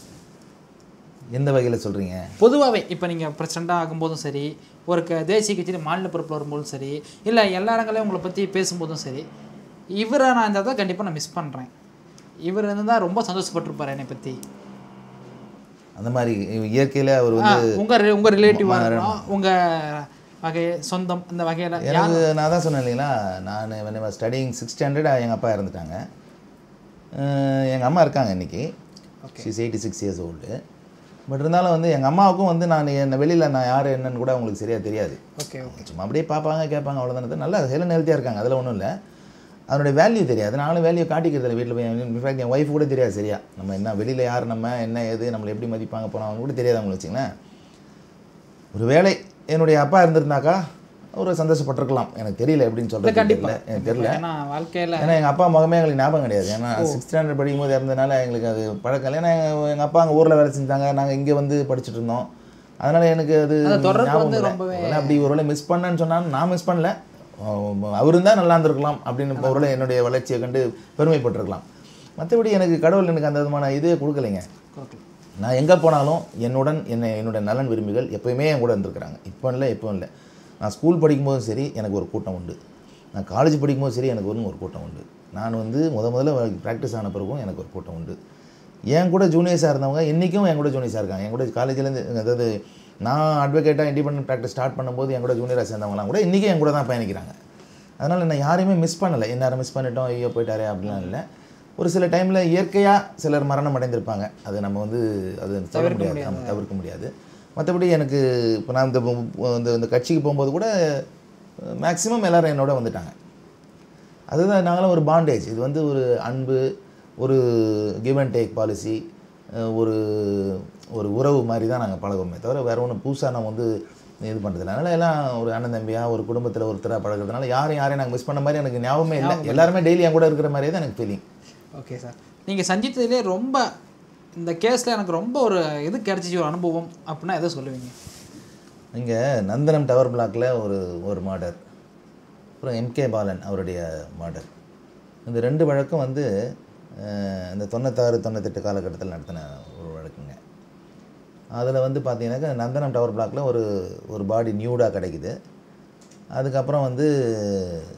எந்த வகையில் சொல்கிறீங்க பொதுவாகவே இப்போ நீங்கள் பிரசிடண்டாக ஆகும்போதும் சரி ஒரு க தேசிய கட்சியில் மாநில பொறுப்பில் வரும்போதும் சரி இல்லை எல்லா இடங்களையும் உங்களை பற்றி பேசும்போதும் சரி இவரை நான் இந்த இடத்துல கண்டிப்பாக நான் மிஸ் பண்ணுறேன் இவர் இருந்தால் ரொம்ப சந்தோஷப்பட்டிருப்பார் என்னை பற்றி அந்த மாதிரி இயற்கையில் அவர் வந்து உங்கள் உங்கள் ரிலேட்டிவாக இருக்கலாம் உங்கள் வகை சொந்தம் அந்த வகையில் எனக்கு நான் தான் சொன்னேன் இல்லைங்களா நான் when ஸ்டடிங் சிக்ஸ் ஸ்டாண்டர்ட் எங்கள் அப்பா இறந்துட்டாங்க எங்கள் அம்மா இருக்காங்க இன்றைக்கி she's eighty six years old but இருந்தாலும் வந்து எங்கள் அம்மாவுக்கும் வந்து நான் என்ன வெளியில் நான் யார் என்னன்னு கூட அவங்களுக்கு சரியாக தெரியாது ஓகே ஓகே சும்மா அப்படியே பார்ப்பாங்க கேட்பாங்க அவ்வளோதானே நல்லா ஹெலன் ஹெல்த்தியாக இருக்காங்க அதில் ஒன்றும் இல்லை அதனுடைய வேல்யூ தெரியாது நானும் வேல்யூ காட்டிக்கிறது இல்லை வீட்டில் போய் இன்ஃபேக்ட் என் ஒய்ஃப் கூட தெரியாது சரியா நம்ம என்ன வெளியில் யார் நம்ம என்ன ஏது நம்மளை எப்படி மதிப்பாங்க போனவங்க கூட தெரியாது அவங்களுக்கு வச்சுங்களேன் ஒரு வேளை என்னுடைய அப்பா இருந்திருந்தாக்கா ஒரு சந்தோஷப்பட்டிருக்கலாம் எனக்கு தெரியல எப்படின்னு சொல்கிறது தெரியல எனக்கு தெரியல ஏன்னா வாழ்க்கையில் ஏன்னா எங்கள் அப்பா முகமே எங்களுக்கு ஞாபகம் கிடையாது ஏன்னா சிக்ஸ்த் ஸ்டாண்டர்ட் படிக்கும் போது இறந்ததுனால எங்களுக்கு அது பழக்கம் இல்லை ஏன்னா எங்கள் அப்பா அங்கே ஊரில் வேலை செஞ்சாங்க நாங்கள் இங்கே வந்து படிச்சுட்டு இருந்தோம் அதனால் எனக்கு அது தொடர்பு ஞாபகம் வந்து இல்லை ரொம்பவே- ஒருவேளை அப்படி ஒருவேளை மிஸ் பண்ணேன்னு சொன்னால் நான் மிஸ் பண்ணல அவர் இருந்தால் நல்லா இருந்திருக்கலாம் அப்படின்னு இப்போ ஒருவேளை என்னுடைய வளர்ச்சியை கண்டு பெருமைப்பட்டிருக்கலாம் மற்றபடி எனக்கு கடவுள் எனக்கு அந்த விதமான இதே கொடுக்கலைங்க கொடுக்கலாம் நான் எங்கே போனாலும் என்னுடன் என்னை என்னோட நலன் விரும்பிகள் எப்பயுமே என் கூட இருந்திருக்கிறாங்க இப்போ இல்லை இப்போ இல்லை நான் ஸ்கூல் படிக்கும்போதும் சரி எனக்கு ஒரு கூட்டம் உண்டு நான் காலேஜ் படிக்கும்போது சரி எனக்கு ஒரு ஒரு கூட்டம் உண்டு நான் வந்து முத முதல்ல ப்ராக்டிஸ் ஆன பிறகும் எனக்கு ஒரு கூட்டம் உண்டு என் கூட ஜூனியர்ஸாக இருந்தவங்க இன்றைக்கும் என் கூட ஜூனியர்ஸாக இருக்காங்க என் கூட காலேஜ்லேருந்து அதாவது நான் அட்வொகேட்டாக இண்டிபெண்டன்ட் ப்ராக்டிஸ் ஸ்டார்ட் பண்ணும்போது என் கூட ஜூனியராக சேர்ந்தவங்களாம் கூட இன்றைக்கும் என் கூட தான் பயணிக்கிறாங்க அதனால் நான் யாரையுமே மிஸ் பண்ணலை எல்லாரும் மிஸ் பண்ணிட்டோம் ஐயோ போயிட்டாரே அப்படிலாம் இல்லை ஒரு சில டைமில் இயற்கையாக சிலர் மரணம் அடைந்திருப்பாங்க அது நம்ம வந்து அது சொல்ல முடியாது நம்ம தவிர்க்க முடியாது மற்றபடி எனக்கு இப்போ நான் இந்த மு- இந்த இந்த கட்சிக்கு போகும்போது கூட மேக்ஸிமம் எல்லாரும் என்னோட வந்துட்டாங்க அதுதான் நாங்களாம் ஒரு பாண்டேஜ் இது வந்து ஒரு அன்பு ஒரு கிவ் அண்ட் டேக் பாலிசி ஒரு ஒரு உறவு மாதிரி தான் நாங்கள் பழகுவோமே தவிர வேறு ஒன்றும் புதுசாக நம்ம வந்து இது பண்ணுறதில்ல அதனால் எல்லாம் ஒரு அண்ணன் தம்பியாக ஒரு குடும்பத்தில் ஒருத்தராக பழகுறதுனால யாரும் யாரையும் நாங்கள் மிஸ் பண்ண மாதிரி எனக்கு ஞாபகமே இல்லை எல்லாருமே டெய்லி என் கூட இருக்கிற மாதிரியே தான் எனக்கு ஃபீலிங் ஓகே சார் நீங்கள் சந்தித்ததுலேயே ரொம்ப இந்த கேஸில் எனக்கு ரொம்ப ஒரு இது கிடைச்சிச்சு ஒரு அனுபவம் அப்படின்னா எதை சொல்லுவீங்க இங்கே நந்தனம் டவர் பிளாக்ல ஒரு ஒரு மாடர் அப்புறம் எம்கே பாலன் அவருடைய மாடர் இந்த ரெண்டு வழக்கும் வந்து அஹ், இந்த தொண்ணூத்தாறு தொண்ணூத்தெட்டு காலகட்டத்தில் நடத்தின ஒரு வழக்குங்க அதில் வந்து பார்த்தீங்கன்னாக்கா நந்தனம் டவர் பிளாக்ல ஒரு ஒரு பாடி நியூடாக கிடைக்குது அதுக்கப்புறம் வந்து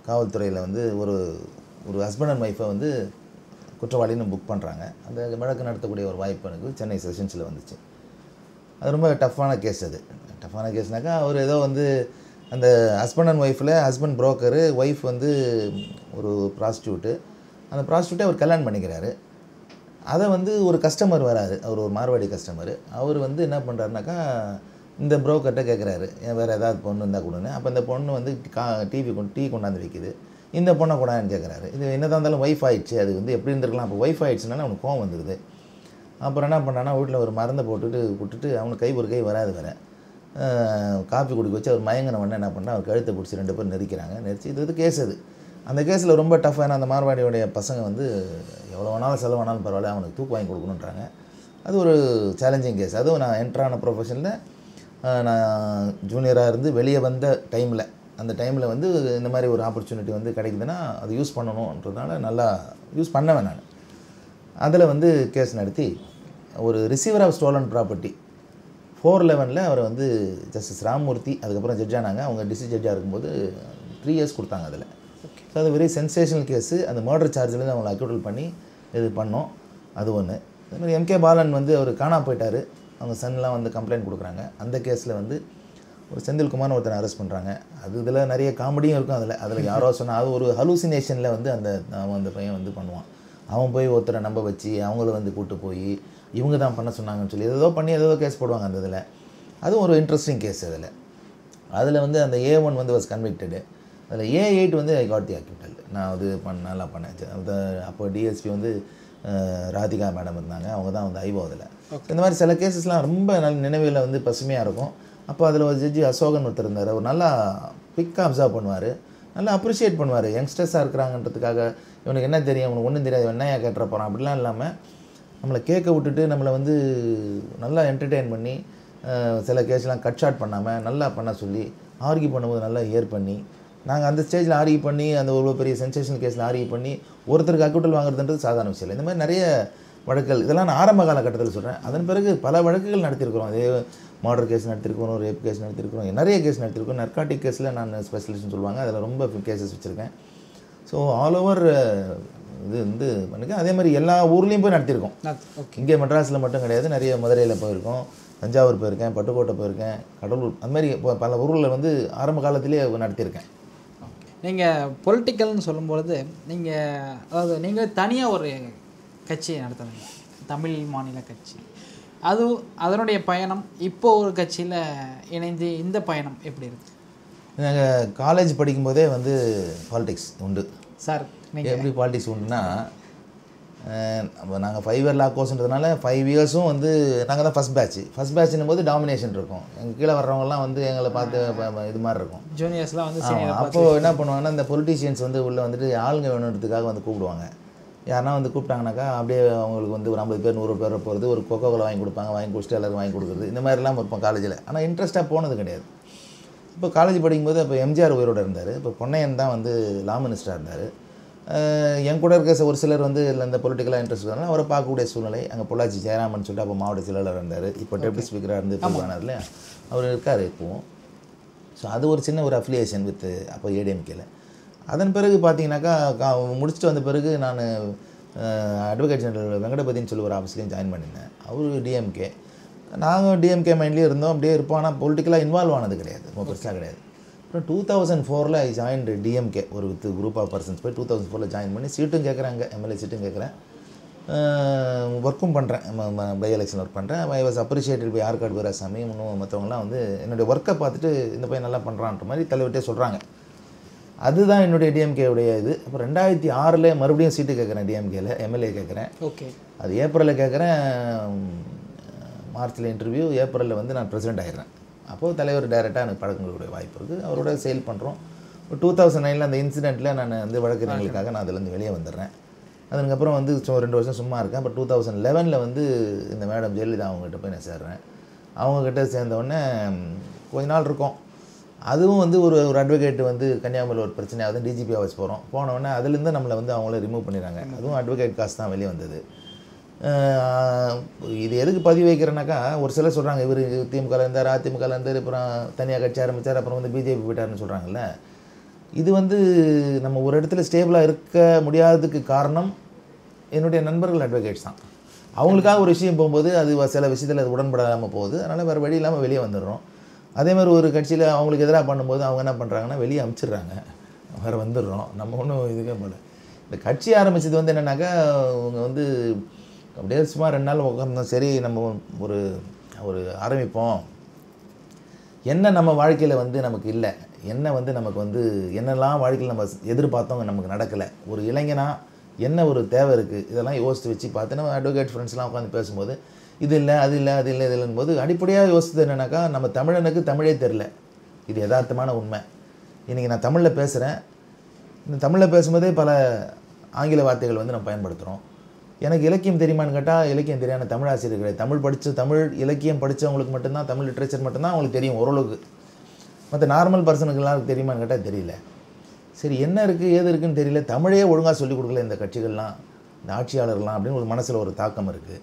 காவல்துறையில் வந்து ஒரு ஒரு ஹஸ்பண்ட் அண்ட் ஒய்ஃபை வந்து குற்றவாளின்னு புக் பண்ணுறாங்க அந்த வழக்கு நடத்தக்கூடிய ஒரு வாய்ப்பு எனக்கு சென்னை செஷன்ஸில் வந்துச்சு அது ரொம்ப டஃப்பான கேஸ் அது டஃப்பான கேஸ்னாக்கா அவர் ஏதோ வந்து அந்த ஹஸ்பண்ட் அண்ட் ஒய்ஃபில் ஹஸ்பண்ட் புரோக்கரு ஒய்ஃப் வந்து ஒரு ப்ராஸ்டியூட்டு அந்த ப்ராஸ்டியூட்டை அவர் கல்யாணம் பண்ணிக்கிறாரு அதை வந்து ஒரு கஸ்டமர் வராரு அவர் ஒரு மார்வாடி கஸ்டமர் அவர் வந்து என்ன பண்ணுறாருனாக்கா இந்த புரோக்கர்கிட்ட கேட்குறாரு ஏன் வேறு ஏதாவது பொண்ணு இருந்தால் கொடுன்னு அப்போ இந்த பொண்ணு வந்து கா டிவி கொண்டு டீ கொண்டாந்து வைக்குது இந்த பொண்ணை கொண்டாந்து கேட்குறாரு இது என்னதான் இருந்தாலும் ஒய்ஃப் ஆயிடுச்சு அது வந்து எப்படி இருந்திருக்கலாம் அப்போ ஒய்ஃப் ஆயிடுச்சுனால அவனுக்கு கோவம் வந்துடுது அப்புறம் என்ன பண்ணான்னா வீட்டில் ஒரு மருந்தை போட்டுட்டு விட்டுட்டு அவனுக்கு கை ஒரு கை வராது வேறு காஃபி குடிக்க வச்சு அவர் மயங்கின உடனே என்ன பண்ணா அவர் கழுத்தை பிடிச்சி ரெண்டு பேரும் நெரிக்கிறாங்க நெரிச்சு இது வந்து கேஸ் அது அந்த கேஸில் ரொம்ப டஃப்பான அந்த மார்வாடியோடைய பசங்க வந்து எவ்வளோ வேணாலும் செலவு வேணாலும் பரவாயில்ல அவனுக்கு தூக்கு வாங்கி கொடுக்கணுன்றாங்க அது ஒரு சேலஞ்சிங் கேஸ் அதுவும் நான் என்ட்ரான ப்ரொஃபஷனில் நான் ஜூனியராக இருந்து வெளியே வந்த டைமில் அந்த டைமில் வந்து இந்த மாதிரி ஒரு ஆப்பர்ச்சுனிட்டி வந்து கிடைக்குதுன்னா அது யூஸ் பண்ணணுன்றதுனால நல்லா யூஸ் பண்ணவேன் நான் அதில் வந்து கேஸ் நடத்தி ஒரு receiver of stolen property four லெவனில் அவரை வந்து ஜஸ்டிஸ் ராமமூர்த்தி அதுக்கப்புறம் ஜட்ஜ் ஆனாங்க அவங்க டிஸ்ட்ரிக்ட் ஜட்ஜாக இருக்கும்போது த்ரீ இயர்ஸ் கொடுத்தாங்க அதில் ஸோ அது வெரி சென்சேஷனல் கேஸு அந்த மர்டர் சார்ஜ்லேருந்து அவங்களை அக்யூட்டல் பண்ணி இது பண்ணோம் அது ஒன்று அதே மாதிரி எம்கே பாலன் வந்து அவர் காணா போயிட்டார் அவங்க சன்லாம் வந்து கம்ப்ளைண்ட் கொடுக்குறாங்க அந்த கேஸில் வந்து ஒரு செந்தில்குமார்னு ஒருத்தனை அரெஸ்ட் பண்ணுறாங்க அது இதில் நிறைய காமெடியும் இருக்கும் அதில் அதில் யாரோ சொன்னால் அது ஒரு ஹலூசினேஷனில் வந்து அந்த அவன் அந்த பையன் வந்து பண்ணுவான் அவன் போய் ஒருத்தரை நம்ப வச்சு அவங்கள வந்து கூட்டு போய் இவங்க தான் பண்ண சொன்னாங்கன்னு சொல்லி ஏதோ பண்ணி ஏதோ கேஸ் போடுவாங்க அந்த இதில் அதுவும் ஒரு இன்ட்ரெஸ்டிங் கேஸ் அதில் அதில் வந்து அந்த ஏ ஒன் வந்து வாஸ் கன்விக்டடு அதில் ஏ எயிட் வந்து ஐ காட் தி அக்யூட்டல் நான் அது பண்ண நல்லா பண்ணேன் சரி, அந்த அப்போ டிஎஸ்பி வந்து அஹ், ராதிகா மேடம் இருந்தாங்க அவங்க தான் வந்து ஐவோ அதில் இந்த மாதிரி சில கேசஸ்லாம் ரொம்ப நல்ல நினைவில் வந்து பசுமையாக இருக்கும் அப்போ அதில் ஒரு ஜட்ஜி அசோகன் ஒருத்தர் இருந்தார் அவர் நல்லா குவிக்காக அப்சர்வ் பண்ணுவார் நல்லா அப்ரிஷியேட் பண்ணுவார் யங்ஸ்டர்ஸாக இருக்கிறாங்கன்றதுக்காக இவனுக்கு என்ன தெரியும் இவனுக்கு ஒன்றும் தெரியாது இவன் என்னையா கேட்டுற போகிறான் அப்படிலாம் இல்லாமல் நம்மளை கேட்க விட்டுட்டு நம்மளை வந்து நல்லா என்டர்டெயின் பண்ணி அஹ், சில கேஸ்லாம் கட் ஷாட் பண்ணாமல் நல்லா பண்ண சொல்லி ஆர்கியூ பண்ணும்போது நல்லா ஹியர் பண்ணி நாங்கள் அந்த ஸ்டேஜில் ஆர்கியூ பண்ணி அந்த ஒரு பெரிய சென்சேஷனல் கேஸில் ஆர்கியூ பண்ணி ஒருத்தருக்கு அக்யூட்டல் வாங்குறதுன்றது சாதாரண விஷயம் இல்லை இந்த மாதிரி நிறைய வழக்குகள் இதெல்லாம் நான் ஆரம்ப காலகட்டத்தில் சொல்கிறேன் அதன் பிறகு பல வழக்குகள் நடத்தியிருக்கிறோம் அதே மர்டர் கேஸ் நடத்திருக்கிறோம் ரேப் கேஸ் நடத்திருக்கிறோம் நிறைய கேஸ் நடத்திருக்கோம் நர்காட்டிக் கேஸில் நான் ஸ்பெஷலிஸ்ட்னு சொல்லுவாங்க அதில் ரொம்ப கேசஸ் வச்சுருக்கேன் ஸோ ஆல் ஓவர் இது வந்து பண்ணிருக்கேன் அதே மாதிரி எல்லா ஊர்லேயும் போய் நடத்தியிருக்கோம் ஓகே இங்கே மெட்ராஸில் மட்டும் கிடையாது நிறைய மதுரையில் போயிருக்கோம் தஞ்சாவூர் போயிருக்கேன் பட்டுக்கோட்டை போயிருக்கேன் கடலூர் அந்த மாதிரி இப்போ பல ஊரில் வந்து ஆரம்ப காலத்திலேயே நடத்தியிருக்கேன் நீங்கள் பொலிட்டிக்கல்னு சொல்லும்பொழுது நீங்கள் அதாவது நீங்கள் தனியாக ஒரு கட்சியை நடத்துனீங்க தமிழ் மாநில கட்சி அது அதனுடைய பயணம் இப்போ ஒரு கட்சியில் இணைந்து இந்த பயணம் எப்படி இருக்கு நாங்கள் காலேஜ் படிக்கும்போதே வந்து பாலிடிக்ஸ் உண்டு சார் நீங்கள் எப்படி பாலிடிக்ஸ் உண்டுன்னா நாங்கள் ஃபைவ் இயர் லா கோர்ஸ்ன்றதுனால ஃபைவ் இயர்ஸும் வந்து நாங்கள் தான் ஃபஸ்ட் பேட்ச் ஃபஸ்ட் பேட்ச்னும் போது டாமினேஷன் இருக்கும் எங்கள் கீழே வர்றவங்கலாம் வந்து எங்களை பார்த்து ப- ப- இது மாதிரி இருக்கும் ஜூனியர்ஸ்லாம் வந்து ஆமாம் சீனியர் அப்போது என்ன பண்ணுவாங்கன்னா இந்த பொலிட்டீஷியன்ஸ் வந்து உள்ளே வந்துட்டு ஆளுங்க வேணுன்றதுக்காக வந்து கூப்பிடுவாங்க யாருன்னா வந்து கூப்பிட்டாங்கனாக்கா அப்படியே அவங்களுக்கு வந்து ஒரு ஐம்பது பேர் நூறு பேர் போகிறது ஒரு கொக்கோ கோலா வாங்கி கொடுப்பாங்க வாங்கி குடிச்சிட்டு எல்லாரும் வாங்கி கொடுக்குறது இந்த மாதிரிலாம் இருப்போம் காலேஜில் ஆனால் இன்ட்ரெஸ்ட்டாக போனது கிடையாது இப்போ காலேஜ் படிக்கும்போது அப்போ எம்ஜிஆர் உயிரோட இருந்தார் இப்போ பொன்னையன் தான் வந்து லா மினிஸ்டராக இருந்தார் என் கூட இருக்க ஒரு சிலர் வந்து இதில் இந்த பொலிட்டிக்கலாக இன்ட்ரெஸ்ட் இருந்தாலும் அவரை பார்க்கக்கூடிய சூழ்நிலை அங்கே பொள்ளாச்சி ஜெயராமன் சொல்லிட்டு அப்போ மாவட்ட செயலாளர் இருந்தார் இப்போ டெப்டி ஸ்பீக்கராக இருந்து போனார் இல்லையா அவர் இருக்கார் இப்போவும் ஸோ அது ஒரு சின்ன ஒரு அஃபிலியேஷன் வித் அப்போ ஏடிஎம்கேல அதன் பிறகு பார்த்தீங்கன்னாக்கா கா- முடிச்சுட்டு வந்த பிறகு நான் அட்வொகேட் ஜெனரல் வெங்கடபதின்னு சொல்லி ஒரு ஆஃபீஸ்லேயும் ஜாயின் பண்ணியிருந்தேன் அவர் டிஎம்கே நாங்கள் டிஎம்கே மைண்ட்லேயே இருந்தோம் அப்படியே இருப்போம் ஆனால் பொலிட்டிக்கலாக இன்வால்வ் ஆனது கிடையாது ரொம்ப பெருசாக கிடையாது அப்புறம் டூ தௌசண்ட் ஃபோரில் ஐ ஜாயின்டு டிஎம்கே ஒரு வித் குரூப் ஆஃப் பர்சன்ஸ் போய் டூ தௌசண்ட் ஃபோரில் ஜாயின் பண்ணி சீட்டும் கேட்குறாங்க எம்எல்ஏ சீட்டும் கேட்குறேன் ஒர்க்கும் பண்ணுறேன் பை எலெக்ஷன் ஒர்க் பண்ணுறேன் I was appreciated by Arcot Veerasamy இன்னும் மற்றவங்களாம் வந்து என்னுடைய ஒர்க்கை பார்த்துட்டு இந்த பையன் நல்லா பண்ணுறான்ற மாதிரி தலைவர்கிட்டே சொல்கிறாங்க அதுதான் என்னுடைய டிஎம்கேவுடைய இது அப்புறம் ரெண்டாயிரத்தி ஆறில் மறுபடியும் சீட்டு கேட்குறேன் டிஎம்கேல எம்எல்ஏ கேட்குறேன் ஓகே அது ஏப்ரலில் கேட்குறேன் மார்ச்சில் இன்டர்வியூ ஏப்ரலில் வந்து நான் பிரசிடென்ட் ஆயிடுறேன் அப்போது தலைவர் டைரெக்டாக எனக்கு பழக்கங்களுடைய வாய்ப்பு இருக்குது அவரோட சேல் பண்ணுறோம் டூ தௌசண்ட் நைனில் அந்த இன்சிடெண்ட்டில் நான் வந்து வழக்கறிஞர்களுக்காக நான் அதுலேருந்து வெளியே வந்துடுறேன் அதுக்கப்புறம் வந்து சு ரெண்டு வருஷம் சும்மா இருக்கேன் அப்புறம் டூ தௌசண்ட் லெவனில் வந்து இந்த மேடம் ஜெயலலிதா அவங்ககிட்ட போய் நான் சேர்றேன் அவங்கக்கிட்ட சேர்ந்த உடனே ம், கொஞ்ச நாள் இருக்கும் அதுவும் வந்து ஒரு ஒரு அட்வொகேட் வந்து கன்னியாகுமரியில் ஒரு பிரச்சனை ஆகுது டிஜிபி ஆஃபீஸ் போகிறோம் போன உடனே அதுலேருந்து நம்மளை வந்து அவங்கள ரிமூவ் பண்ணிடுறாங்க அதுவும் அட்வொகேட் காசு தான் வெளியே வந்தது அஹ் இது எதுக்கு பதிவு வைக்கிறேன்னாக்கா ஒரு சிலர் சொல்கிறாங்க இவர் திமுகவில் இருந்தார் அதிமுகவில் இருந்தார் அப்புறம் தனியாக கட்சி ஆரம்பித்தார் அப்புறம் வந்து பிஜேபி போயிட்டாருன்னு சொல்கிறாங்கல்ல இது வந்து நம்ம ஒரு இடத்துல ஸ்டேபிளாக இருக்க முடியாததுக்கு காரணம் என்னுடைய நண்பர்கள் அட்வொகேட்ஸ் தான் அவங்களுக்காக ஒரு விஷயம் போகும்போது அது வ- சில விஷயத்தில் அது உடன்படாமல் போகுது அதனால் வேறு வழி இல்லாமல் வெளியே வந்துடுறோம் அதே மாதிரி ஒரு கட்சியில் அவங்களுக்கு எதிராக பண்ணும்போது அவங்க என்ன பண்ணுறாங்கன்னா வெளியே அமுச்சிடுறாங்க வேறு வந்துடுறோம் நம்ம ஒன்றும் இதுக்கே போல இந்த கட்சி ஆரம்பிச்சது வந்து என்னென்னாக்கா அவங்க வந்து அப்படியே சும்மா ரெண்டு நாள் உட்காந்தோம் சரி நம்ம ஒரு ஒரு ஆரம்பிப்போம் என்ன நம்ம வாழ்க்கையில் வந்து நமக்கு இல்லை என்ன வந்து நமக்கு வந்து என்னெல்லாம் வாழ்க்கையில் நம்ம எதிர்பார்த்தோம் நமக்கு நடக்கலை ஒரு இளைஞனா என்ன ஒரு தேவை இருக்குது இதெல்லாம் யோசித்து வச்சு பார்த்து நம்ம அட்வொகேட் ஃப்ரெண்ட்ஸ்லாம் உட்காந்து பேசும்போது இது இல்லை அது இல்லை அது இல்லை இது இல்லைன்னு போது அடிப்படையாக யோசித்தது என்னன்னாக்கா நம்ம தமிழனுக்கு தமிழே தெரில இது யதார்த்தமான உண்மை இன்றைக்கி நான் தமிழில் பேசுகிறேன் இந்த தமிழில் பேசும்போதே பல ஆங்கில வார்த்தைகள் வந்து நம்ம பயன்படுத்துகிறோம் எனக்கு இலக்கியம் தெரியுமான்னு கேட்டால் இலக்கியம் தெரியாத தமிழ் ஆசிரியர் கிடையாது தமிழ் படித்த தமிழ் இலக்கியம் படித்தவங்களுக்கு மட்டும்தான் தமிழ் லிட்ரேச்சர் மட்டும்தான் அவங்களுக்கு தெரியும் ஓரளவுக்கு மற்ற நார்மல் பர்சனுக்கு எல்லாருக்கும் தெரியுமான்னு கேட்டால் தெரியல சரி என்ன இருக்குது ஏது இருக்குன்னு தெரியல தமிழே ஒழுங்காக சொல்லிக் கொடுக்கல இந்த கட்சிகள்லாம் இந்த ஆட்சியாளர்லாம் அப்படின்னு ஒரு மனசில் ஒரு தாக்கம் இருக்குது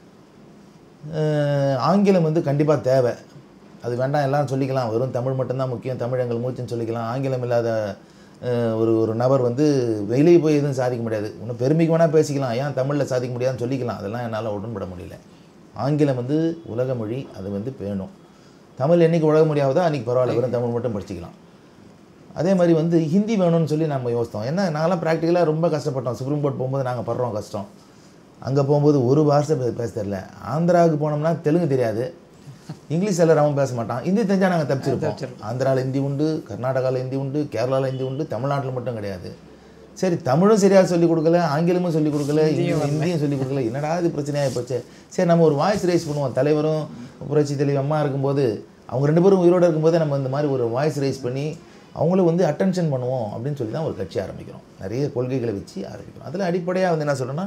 அஹ் ஆங்கிலம் வந்து கண்டிப்பாக தேவை அது வேண்டாம் எல்லாம் சொல்லிக்கலாம் வெறும் தமிழ் மட்டும்தான் முக்கியம் தமிழ் எங்கள் மூச்சுன்னு சொல்லிக்கலாம் ஆங்கிலம் இல்லாத அஹ், ஒரு ஒரு நபர் வந்து வெளியே போய் எதுவும் சாதிக்க முடியாது இன்னும் பெருமைக்கு வேணால் பேசிக்கலாம் ஏன் தமிழில் சாதிக்க முடியாதுன்னு சொல்லிக்கலாம் அதெல்லாம் என்னால் உடன்பட முடியல ஆங்கிலம் வந்து உலக மொழி அது வந்து வேணும் தமிழ் என்னைக்கு உலக மொழியாவதோ அன்றைக்கி பரவாயில்ல வெறும் தமிழ் மட்டும் படிச்சுக்கலாம் அதே மாதிரி வந்து ஹிந்தி வேணும்னு சொல்லி நம்ம யோசித்தோம் ஏன்னா நாங்களாம் ப்ராக்டிக்கலாக ரொம்ப கஷ்டப்பட்டோம் சுப்ரீம் கோர்ட் போகும்போது நாங்கள் படுறோம் கஷ்டம் அங்கே போகும்போது ஒரு பாஷை பே- பேச தெரியல ஆந்திராவுக்கு போனோம்னா தெலுங்கு தெரியாது இங்கிலீஷ் எல்லாம் அவன் பேச மாட்டான் ஹிந்தி தெரிஞ்சால் நாங்கள் தப்பிச்சிருப்போம் ஆந்திராவில் ஹிந்தி உண்டு கர்நாடகாவில் ஹிந்தி உண்டு கேரளாவில் ஹிந்தி உண்டு தமிழ்நாட்டில் மட்டும் கிடையாது சரி தமிழும் சரியாக சொல்லிக் கொடுக்கல ஆங்கிலமும் சொல்லிக் கொடுக்கல இங்கிலீஷ் ஹிந்தியும் சொல்லிக் கொடுக்கல என்னடா இது பிரச்சனையாக போச்சு சரி நம்ம ஒரு வாய்ஸ் ரைஸ் பண்ணுவோம் தலைவரும் புரட்சி தலைவி அம்மா இருக்கும்போது அவங்க ரெண்டு பேரும் உயிரோடு இருக்கும்போதே நம்ம இந்த மாதிரி ஒரு வாய்ஸ் ரைஸ் பண்ணி அவங்களும் வந்து அட்டென்ஷன் பண்ணுவோம் அப்படின்னு சொல்லி தான் ஒரு கட்சி ஆரம்பிக்கிறோம் நிறைய கொள்கைகளை வச்சு ஆரம்பிக்கிறோம் அதில் அடிப்படையாக வந்து என்ன சொல்கிறேன்னா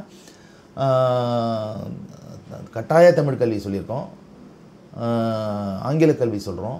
ஆஹ், கட்டாய தமிழ் கல்வி சொல்லியிருக்கோம் ஆஹ், ஆங்கில கல்வி சொல்கிறோம்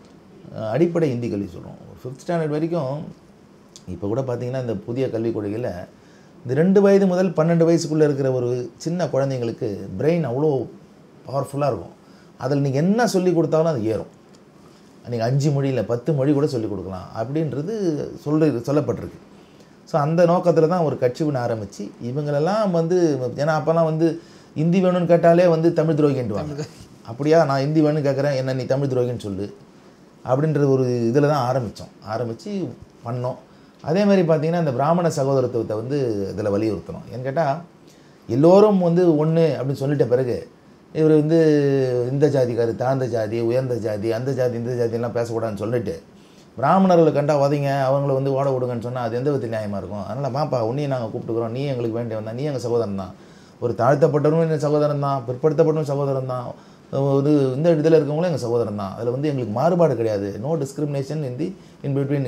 அடிப்படை ஹிந்தி கல்வி சொல்கிறோம் ஃபிஃப்த் ஸ்டாண்டர்ட் வரைக்கும் இப்போ கூட பார்த்தீங்கன்னா இந்த புதிய கல்விக் கொள்கையில் இந்த ரெண்டு வயது முதல் பன்னெண்டு வயசுக்குள்ளே இருக்கிற ஒரு சின்ன குழந்தைங்களுக்கு பிரெயின் அவ்வளோ பவர்ஃபுல்லாக இருக்கும் அதில் நீங்கள் என்ன சொல்லி கொடுத்தாலும் அது ஏறும் நீங்கள் அஞ்சு மொழியில் பத்து மொழி கூட சொல்லிக் கொடுக்கலாம் அப்படின்றது சொல்ற சொல்லப்பட்டிருக்கு ஸோ அந்த நோக்கத்தில் தான் ஒரு கட்சி ஒன்று ஆரம்பித்து இவங்களெல்லாம் வந்து ஏன்னா அப்போல்லாம் வந்து ஹிந்தி வேணும்னு கேட்டாலே வந்து தமிழ் துரோகின்ட்டுவாங்க அப்படியா நான் ஹிந்தி வேணும்னு கேட்குறேன் என்ன நீ தமிழ் துரோகின்னு சொல்லு அப்படின்ற ஒரு இதில் தான் ஆரம்பித்தோம் ஆரம்பித்து பண்ணோம் அதே மாதிரி பார்த்தீங்கன்னா இந்த பிராமண சகோதரத்துவத்தை வந்து இதில் வலியுறுத்தணும் ஏன்னு கேட்டால் எல்லோரும் வந்து ஒன்று அப்படின்னு சொல்லிட்ட பிறகு இவர் வந்து இந்த ஜாதிக்காரு தாழ்ந்த ஜாதி உயர்ந்த ஜாதி அந்த ஜாதி இந்த ஜாதியெல்லாம் பேசக்கூடாதுன்னு சொல்லிட்டு பிராமணர்களை கண்டா உதைங்க அவங்கள வந்து ஓட விடுங்கன்னு சொன்னால் அது எந்த விதத்தில் நியாயமாக இருக்கும் அதனால் பாப்பா உன்னையும் நாங்கள் கூப்பிட்டுக்கிறோம் நீ எங்களுக்கு வேண்டியவன் தான் நீ எங்கள் சகோதரன் தான் ஒரு தாழ்த்தப்பட்டவரும் எங்கள் சகோதரன் தான் பிற்படுத்தப்பட்டவரும் சகோதரன் தான் ஒரு இந்த இதில் இருக்கவங்களும் எங்கள் சகோதரன் தான் அதில் வந்து எங்களுக்கு மாறுபாடு கிடையாது no discrimination in the in between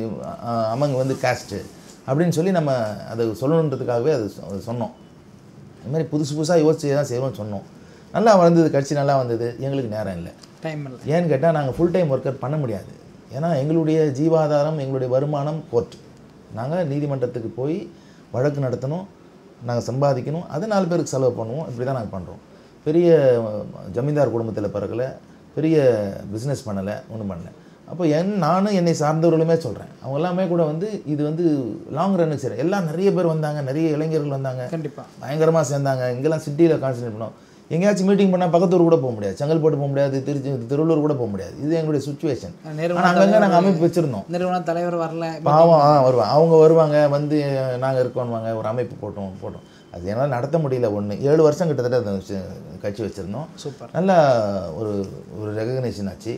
among வந்து காஸ்ட்டு அப்படின்னு சொல்லி நம்ம அதை சொல்லணுன்றதுக்காகவே அது சொ- அது சொன்னோம் இந்த மாதிரி புதுசு புதுசாக யோசிச்சு தான் செய்வோம்னு சொன்னோம் நல்லா வந்தது கட்சி நல்லா வந்தது எங்களுக்கு நேரம் இல்லை டைம் இல்லை ஏன்னு கேட்டால் நாங்கள் ஃபுல் டைம் ஒர்க்கர் பண்ண முடியாது ஏன்னா எங்களுடைய ஜீவாதாரம் எங்களுடைய வருமானம் கோர்ட் நாங்கள் நீதிமன்றத்துக்கு போய் வழக்கு நடத்தணும் நாங்கள் சம்பாதிக்கணும் அது நாலு பேருக்கு செலவு பண்ணுவோம் இப்படி தான் நாங்கள் பண்ணுறோம் பெரிய அஹ், ஜமீன்தார் குடும்பத்தில் பிறக்கல பெரிய பிஸ்னஸ் பண்ணலை ஒன்றும் பண்ணல அப்போ என் நானும் என்னை சார்ந்தவர்களுமே சொல்கிறேன் அவங்க எல்லாமே கூட வந்து இது வந்து லாங் ரன்னுக்கு சரி எல்லாம் நிறைய பேர் வந்தாங்க நிறைய இளைஞர்கள் வந்தாங்க கண்டிப்பாக பயங்கரமாக சேர்ந்தாங்க இங்கெல்லாம் சிட்டியில் கான்சன்ட்ரேட் பண்ணோம் எங்கேயாச்சும் மீட்டிங் பண்ணால் பக்கத்தூர் கூட போக முடியாது செங்கல்பட்டு போக முடியாது திருச்சி திருவள்ளூர் கூட போக முடியாது இது எங்களுடைய சுச்சுவேஷன் நிறுவன ஆனால் அங்கங்கே நாங்கள் அமைப்பு வச்சுருந்தோம் நிறுவன தலைவர் வரல பாவம் ஆ வருவாங்க அவங்க வருவாங்க வந்து நாங்கள் இருக்கோன்வாங்க ஒரு அமைப்பு போட்டோம் போட்டோம் அது என்னால் நடத்த முடியல ஒன்று ஏழு வருஷம் கிட்டத்தட்ட அந்த வச்சு- கட்சி வச்சுருந்தோம் சூப்பர் நல்லா ஒரு ஒரு ரெகக்னேஷன் ஆச்சு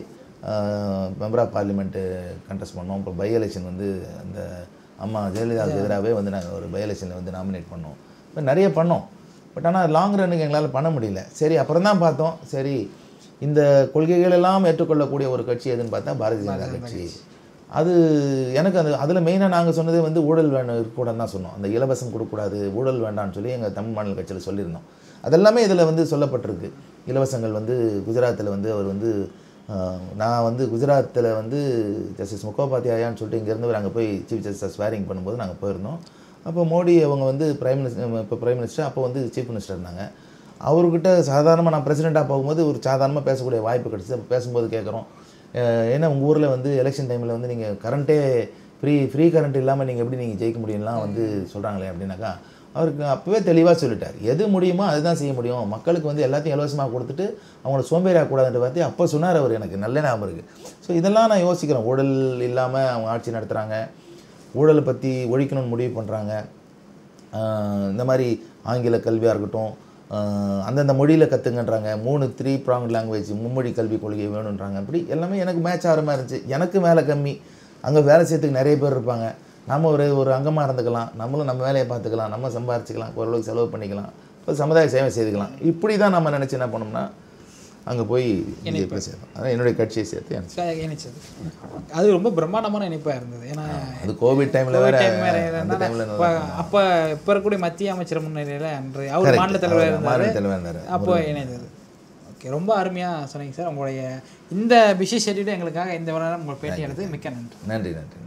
மெம்பர் ஆஃப் பார்லிமெண்ட்டு கண்டெஸ்ட் பண்ணோம் இப்போ பை எலெக்ஷன் வந்து அந்த அம்மா ஜெயலலிதாவுக்கு எதிராகவே வந்து நாங்கள் ஒரு பை எலெக்ஷனில் வந்து நாமினேட் பண்ணோம் இப்போ நிறைய பண்ணோம் பட் ஆனால் லாங் ரன்னுக்கு எங்களால் பண்ண முடியல சரி அப்புறம் தான் பார்த்தோம் சரி இந்த கொள்கைகள் எல்லாம் ஏற்றுக்கொள்ளக்கூடிய ஒரு கட்சி எதுன்னு பார்த்தா பாரதிய ஜனதா கட்சி அது எனக்கு அது அதில் மெயினாக நாங்கள் சொன்னது வந்து ஊழல் வேணும் இருக்கக்கூடாதுன்னு தான் சொன்னோம் அந்த இலவசம் கொடுக்கக்கூடாது ஊழல் வேண்டாம்னு சொல்லி எங்கள் தமிழ் மாநில கட்சியில் சொல்லியிருந்தோம் அதெல்லாமே இதில் வந்து சொல்லப்பட்டிருக்கு இலவசங்கள் வந்து குஜராத்தில் வந்து அவர் வந்து ஆஹ், நான் வந்து குஜராத்தில் வந்து ஜஸ்டிஸ் முகோபாத்தியாயான்னு சொல்லிட்டு இங்கேருந்து அங்கே போய் சீஃப் ஜஸ்டிஸ் ஸ்வேரிங் பண்ணும்போது நாங்கள் போயிருந்தோம் அப்போ மோடி அவங்க வந்து பிரைம் மினிஸ்டர் இப்போ பிரைம் மினிஸ்டர் அப்போ வந்து சீஃப் மினிஸ்டர் இருந்தாங்க அவர்கிட்ட சாதாரணமாக நான் பிரசிடெண்ட்டாக போகும்போது ஒரு சாதாரணமாக பேசக்கூடிய வாய்ப்பு கிடச்சி அப்போ பேசும்போது கேட்குறோம் ஏன்னா உங்கள் ஊரில் வந்து எலெக்ஷன் டைமில் வந்து நீங்கள் கரண்ட்டே ஃப்ரீ ஃப்ரீ கரண்ட் இல்லாமல் நீங்கள் எப்படி நீங்கள் ஜெயிக்க முடியும்லாம் வந்து சொல்கிறாங்களே அப்படின்னாக்கா அவருக்கு அப்போவே தெளிவாக சொல்லிட்டார் எது முடியுமோ அதுதான் செய்ய முடியும் மக்களுக்கு வந்து எல்லாத்தையும் இலவசமாக கொடுத்துட்டு அவங்கள சோம்பேறியாகக்கூடாதுன்ற வார்த்தையை அப்போ சொன்னார் அவர் எனக்கு நல்ல ஞாபகம் இருக்குது ஸோ இதெல்லாம் நான் யோசிக்கிறேன் ஊழல் இல்லாமல் அவங்க ஆட்சி நடத்துகிறாங்க ஊழலை பற்றி ஒழிக்கணும்னு முடிவு பண்ணுறாங்க இந்த மாதிரி ஆங்கில கல்வியாக இருக்கட்டும் ஆஹ் அந்தந்த மொழியில் கற்றுங்கன்றாங்க மூணு த்ரீ ப்ராங் லாங்குவேஜ் மும்மொழி கல்விக் கொள்கை வேணுன்றாங்க அப்படி எல்லாமே எனக்கு மேட்ச் ஆகிற மாதிரி இருந்துச்சு எனக்கு வேலை கம்மி அங்கே வேலை செய்யறதுக்கு நிறைய பேர் இருப்பாங்க நம்ம ஒரு ஒரு அங்கமாக இருந்துக்கலாம் நம்மளும் நம்ம வேலையை பார்த்துக்கலாம் நம்ம சம்பாரிச்சுக்கலாம் ஓரளவுக்கு செலவு பண்ணிக்கலாம் ஒரு சமுதாய சேவை செய்துக்கலாம் இப்படி தான் நம்ம நினச்சி என்ன பண்ணோம்னா அங்கே போய் பிஜேபி சேர்த்தோம் அதான் என்னுடைய கட்சியை சேர்த்து எனக்கு க- இணைச்சது அது ரொம்ப பிரம்மாண்டமான இணைப்பாக இருந்தது ஏன்னா அது கோவிட் டைமில் வேற time வேற அந்த இருந்தனால, டைமில் இப்ப அப்ப இப்ப இருக்கக்கூடிய மத்திய அமைச்சர் முன்னிலையில அன்று அவர் மாநில தலைவர் இருந்தார் மாநில தலைவர் இருந்தார் அப்போ இணைந்தது ஓகே ரொம்ப அருமையா சொன்னீங்க சார் உங்களுடைய இந்த பிஸி ஷெட்யூல் எங்களுக்காக இந்த நேரம் உங்களை பேட்டி எடுத்து மிக்க நன்றி நன்றி நன்றி